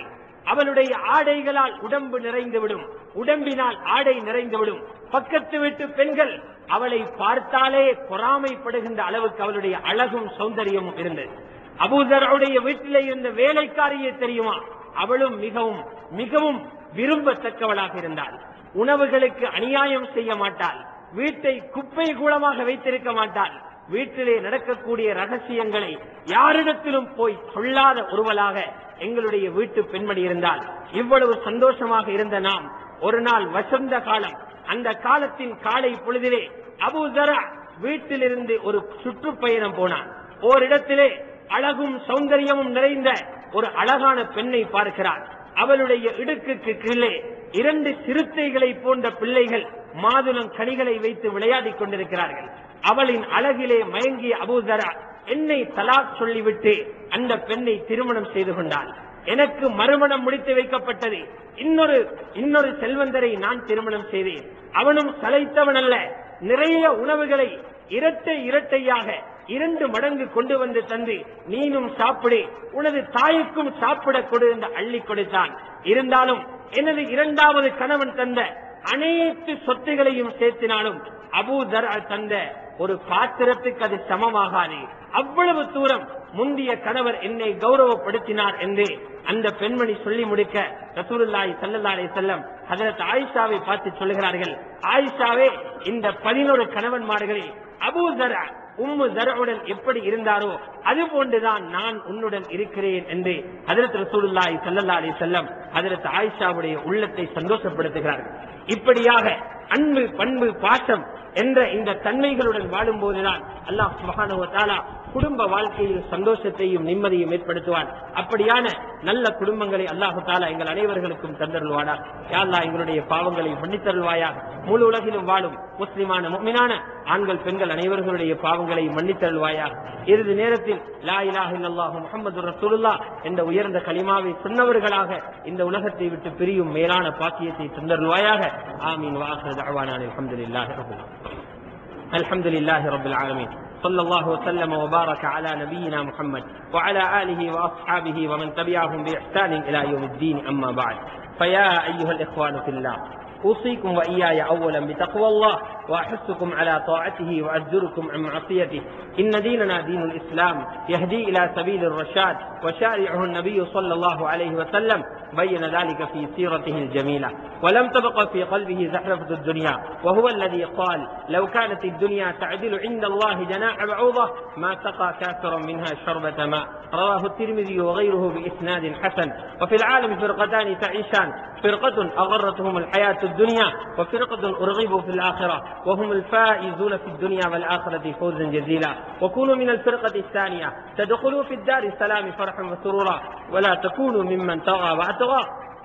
அவளுடைய ஆடைகளால் உடம்பு நிறைந்துவிடும் உடம்பினால் ஆடை நிறைந்துவிடும் பக்கத்து வீட்டு பெண்கள் அவளை பார்த்தாலே பொறாமைப்படுகின்ற அளவுக்கு அவளுடைய அழகும் சௌந்தரியமும் இருந்தது அபூதருடைய வீட்டிலே இருந்த வேலைக்காரியே தெரியுமா அவளும் மிகவும் மிகவும் விரும்பத்தக்கவளாக இருந்தாள் உணவுகளுக்கு அநியாயம் செய்ய மாட்டாள் வீட்டை குப்பை கூலமாக வைத்திருக்க மாட்டாள் வீட்டிலே நடக்கக்கூடிய ரகசியங்களை யாரிடத்திலும் போய் சொல்லாத ஒருவளாக எங்களுடைய வீட்டு பெண்மணி இருந்தால் இவ்வளவு சந்தோஷமாக இருந்த நாம் ஒரு நாள் வசந்த காலம் அந்த காலத்தின் காலை பொழுதிலே அபூதரா வீட்டிலிருந்து ஒரு சுற்றுப்பயணம் போனான் ஓரிடத்திலே அழகும் சௌந்தரியமும் நிறைந்த ஒரு அழகான பெண்ணை பார்க்கிறார் அவளுடைய இடுக்குக்கு கீழே இரண்டு சிறுத்தைகளை போன்ற பிள்ளைகள் மாதுளம் கனிகளை வைத்து விளையாடிக் கொண்டிருக்கிறார்கள் அவளின் அழகிலே மயங்கிய அபூதரா என்னை தலாக் சொல்லிவிட்டு அந்த பெண்ணை திருமணம் செய்து கொண்டாள் எனக்கு மறுமணம் முடித்து வைக்கப்பட்டது இன்னொரு இன்னொரு செல்வந்தரை நான் திருமணம் செய்தேன் அவனும் சளைத்தவன் அல்ல நிறைய உணவுகளை இரட்டை இரட்டையாக இரண்டு மடங்கு கொண்டு வந்து தந்து நீனும் சாப்பிடு உனது தாய்க்கும் சாப்பிட கொடு என்று அள்ளி கொடுத்தான் இருந்தாலும் எனது இரண்டாவது கணவன் தந்த அனைத்து சொத்துகளையும் சேர்த்தினாலும் அபூதர் தந்த ஒரு பாத்திரத்துக்கு அது சமமாகாது அவ்வளவு தூரம் முந்திய கணவர் என்னை கௌரவப்படுத்தினார் என்று அந்த பெண்மணி சொல்லி முடிக்க ரசூலுல்லாஹி ஸல்லல்லாஹு அலைஹி வஸல்லம் ஹஜரத் ஆயிஷாவை பார்த்து சொல்லுகிறார்கள் ஆயிஷாவே இந்த பதினோரு கணவன்மார்களில் அபூ தர் உம்மு தரவுடன் எப்படி இருந்தாரோ அது போன்றுதான் நான் உன்னுடன் இருக்கிறேன் என்று ஹதரத் ரசூலுல்லாஹி ஸல்லல்லாஹு அலைஹி வஸல்லம் ஹதரத் ஆயிஷாவுடைய உள்ளத்தை சந்தோஷப்படுத்துகிறார்கள் இப்படியாக அன்பு பண்பு பாசம் என்ற இந்த தன்மைகளுடன் வாழும் போதுதான் அல்லாஹ் சுப்ஹானஹு வ தஆலா குடும்ப வாழ்க்கையில் சந்தோஷத்தையும் நிம்மதியும் ஏற்படுத்துவான் அப்படியான நல்ல குடும்பங்களை அல்லாஹு தாலா எங்கள் அனைவர்களுக்கும் தந்தருள்வானா யாழ்லா எங்களுடைய பாவங்களை மன்னித்தருள்வாயாக முழு உலகிலும் வாழும் முஸ்லிமான முக்மினான ஆண்கள் பெண்கள் அனைவர்களுடைய பாவங்களை மன்னித்தருள்வாயாக இறுதி நேரத்தில் லா இலாஹ இல்லல்லாஹு முஹம்மது ரசூலுல்லாஹ் என்ற உயர்ந்த கலிமாவை சொன்னவர்களாக இந்த உலகத்தை விட்டு பிரியும் மேலான பாக்கியத்தை தந்தருள்வாயாக ஆமீன் வாஹர் தஅவானா அல்ஹம்துலில்லாஹி ரப்பில் ஆலமீன் الحمد لله رب العالمين صلى الله وسلم وبارك على نبينا محمد وعلى آله وأصحابه ومن تبعهم بإحسان إلى يوم الدين أما بعد فيا أيها الإخوان في الله أوصيكم وإياي أولا بتقوى الله وأحثكم على طاعته وأزجركم عن معصيته إن ديننا دين الإسلام يهدي إلى سبيل الرشاد وشارعه النبي صلى الله عليه وسلم بين ذلك في سيرته الجميلة ولم تبق في قلبه زحرفة الدنيا وهو الذي قال لو كانت الدنيا تعدل عند الله جناح بعوضة ما سقى كافرا منها شربة ماء رواه الترمذي وغيره بإسناد حسن وفي العالم فرقتان تعيشان فرقة أغرتهم الحياة الدنيا وفرقة أرغبوا في الآخرة وهم الفائزون في الدنيا والآخرة فوزا جزيلا وكونوا من الفرقة الثانية تدخلوا في الدار السلام فرحا وسرورا ولا تكونوا ممن طغى واعتغى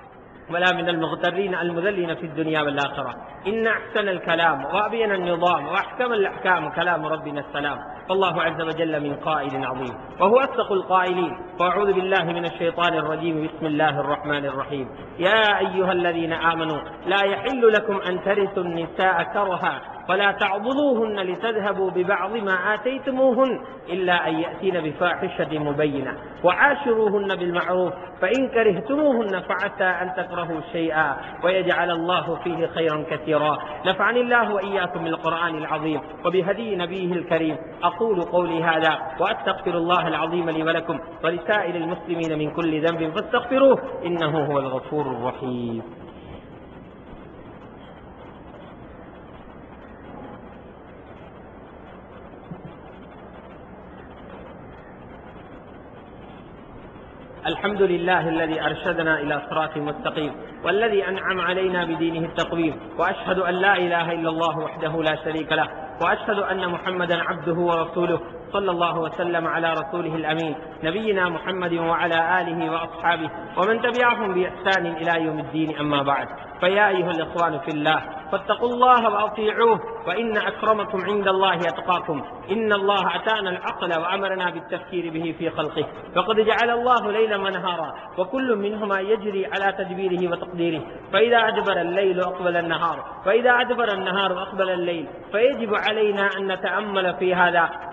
ولا من المغترين المذلين في الدنيا والآخرة إن أحسن الكلام وأبين النظام وأحكم الأحكام كلام ربنا السلام فالله عز وجل من قائل عظيم وهو أصدق القائلين وأعوذ بالله من الشيطان الرجيم بسم الله الرحمن الرحيم يا أيها الذين آمنوا لا يحل لكم أن ترثوا النساء كرها ولا تعضلوهن لتذهبوا ببعض ما آتيتموهن إلا أن يأتين بفاحشة مبينة وعاشروهن بالمعروف فإن كرهتموهن فعسى أن تكرهوا شيئا ويجعل الله فيه خيرا كثيرا نفعني الله وإياكم بالقرآن العظيم وبهدي نبيه الكريم أقول قولي هذا وأستغفر الله العظيم لي ولكم ولسائر المسلمين من كل ذنب فاستغفروه إنه هو الغفور الرحيم الحمد لله الذي أرشدنا إلى صراط مستقيم والذي أنعم علينا بدينه التقويم وأشهد أن لا إله إلا الله وحده لا شريك له وأشهد أن محمدا عبده ورسوله صلى الله وسلم على رسوله الأمين نبينا محمد وعلى آله وأصحابه ومن تبعهم بإحسان إلى يوم الدين أما بعد فيا أيها الإخوان في الله فاتقوا الله وأطيعوه وإن أكرمكم عند الله أتقاكم إن الله أتانا العقل وأمرنا بالتفكير به في خلقه فقد جعل الله ليلا ونهارا وكل منهما يجري على تدبيره وتقديره فإذا أدبر الليل أقبل النهار فإذا أدبر النهار أقبل الليل فيجب علينا أن نتأمل في هذا من يفعل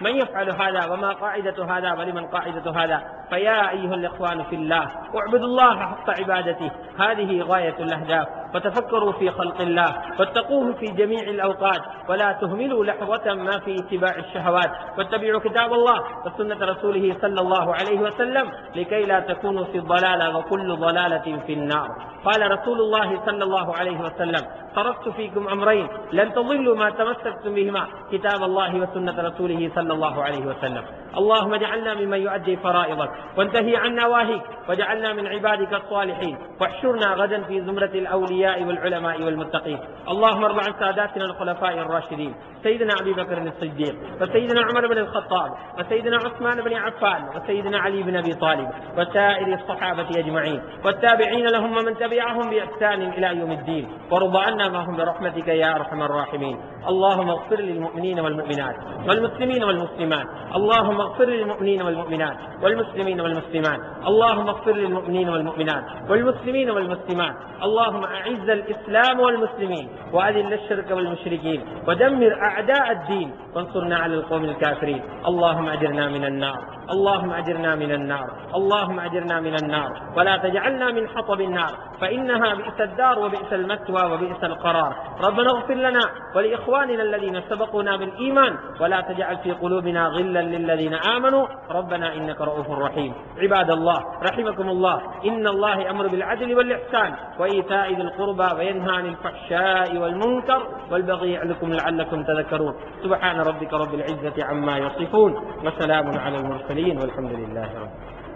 عمل هذا وما قاعدة هذا ولمن قاعدة هذا فيا أيها الإخوان في الله اعبدوا الله حق عبادته هذه غاية الأهداف وتفكروا في خلق الله واتقوه في جميع الأوقات ولا تهملوا لحظة ما في اتباع الشهوات واتبعوا كتاب الله وسنة رسوله صلى الله عليه وسلم لكي لا تكونوا في الضلالة وكل ضلالة في النار قال رسول الله صلى الله عليه وسلم تركت فيكم أمرين لن تضلوا ما تمسكتم بهما كتاب الله وسنة رسوله صلى الله عليه وسلم اللهم اجعلنا ممن يؤدي فرائضك وانتهي عن نواهيك واجعلنا من عبادك الصالحين واحشرنا غدا في زمرة الأولياء والعلماء والمتقين اللهم ارض عن ساداتنا الخلفاء الراشدين سيدنا أبي بكر الصديق وسيدنا عمر بن الخطاب وسيدنا عثمان بن عفان وسيدنا علي بن أبي طالب وسائر الصحابة أجمعين والتابعين لهم ومن تبعهم بإحسان إلى يوم الدين وارض عنا معهم برحمتك يا أرحم الراحمين اللهم اغفر للمؤمنين والمؤمنات والمسلمين والمسلمات اللهم اغفر للمؤمنين والمؤمنات والمسلمين والمسلمات اللهم اغفر للمؤمنين والمؤمنات والمسلمين والمسلمات اللهم أعز الإسلام والمسلمين وأذل الشرك والمشركين ودمر أعداء الدين وانصرنا على القوم الكافرين اللهم أجرنا من النار اللهم أجرنا من النار اللهم أجرنا من النار ولا تجعلنا من حطب النار فإنها بئس الدار وبئس المثوى وبئس القرار ربنا اغفر لنا ولإخواننا الذين سبقونا بالإيمان ولا تجعل في قلوبنا غلا للذين آمنوا ربنا إنك رؤوف رحيم عباد الله رحمكم الله إن الله يأمر بالعدل والإحسان وإيتاء ذي القربى وينهى عن الفحشاء والمنكر والبغي يعظكم لعلكم تذكرون سبحان ربك رب العزة عما يصفون وسلام على المرسلين والحمد لله رب العالمين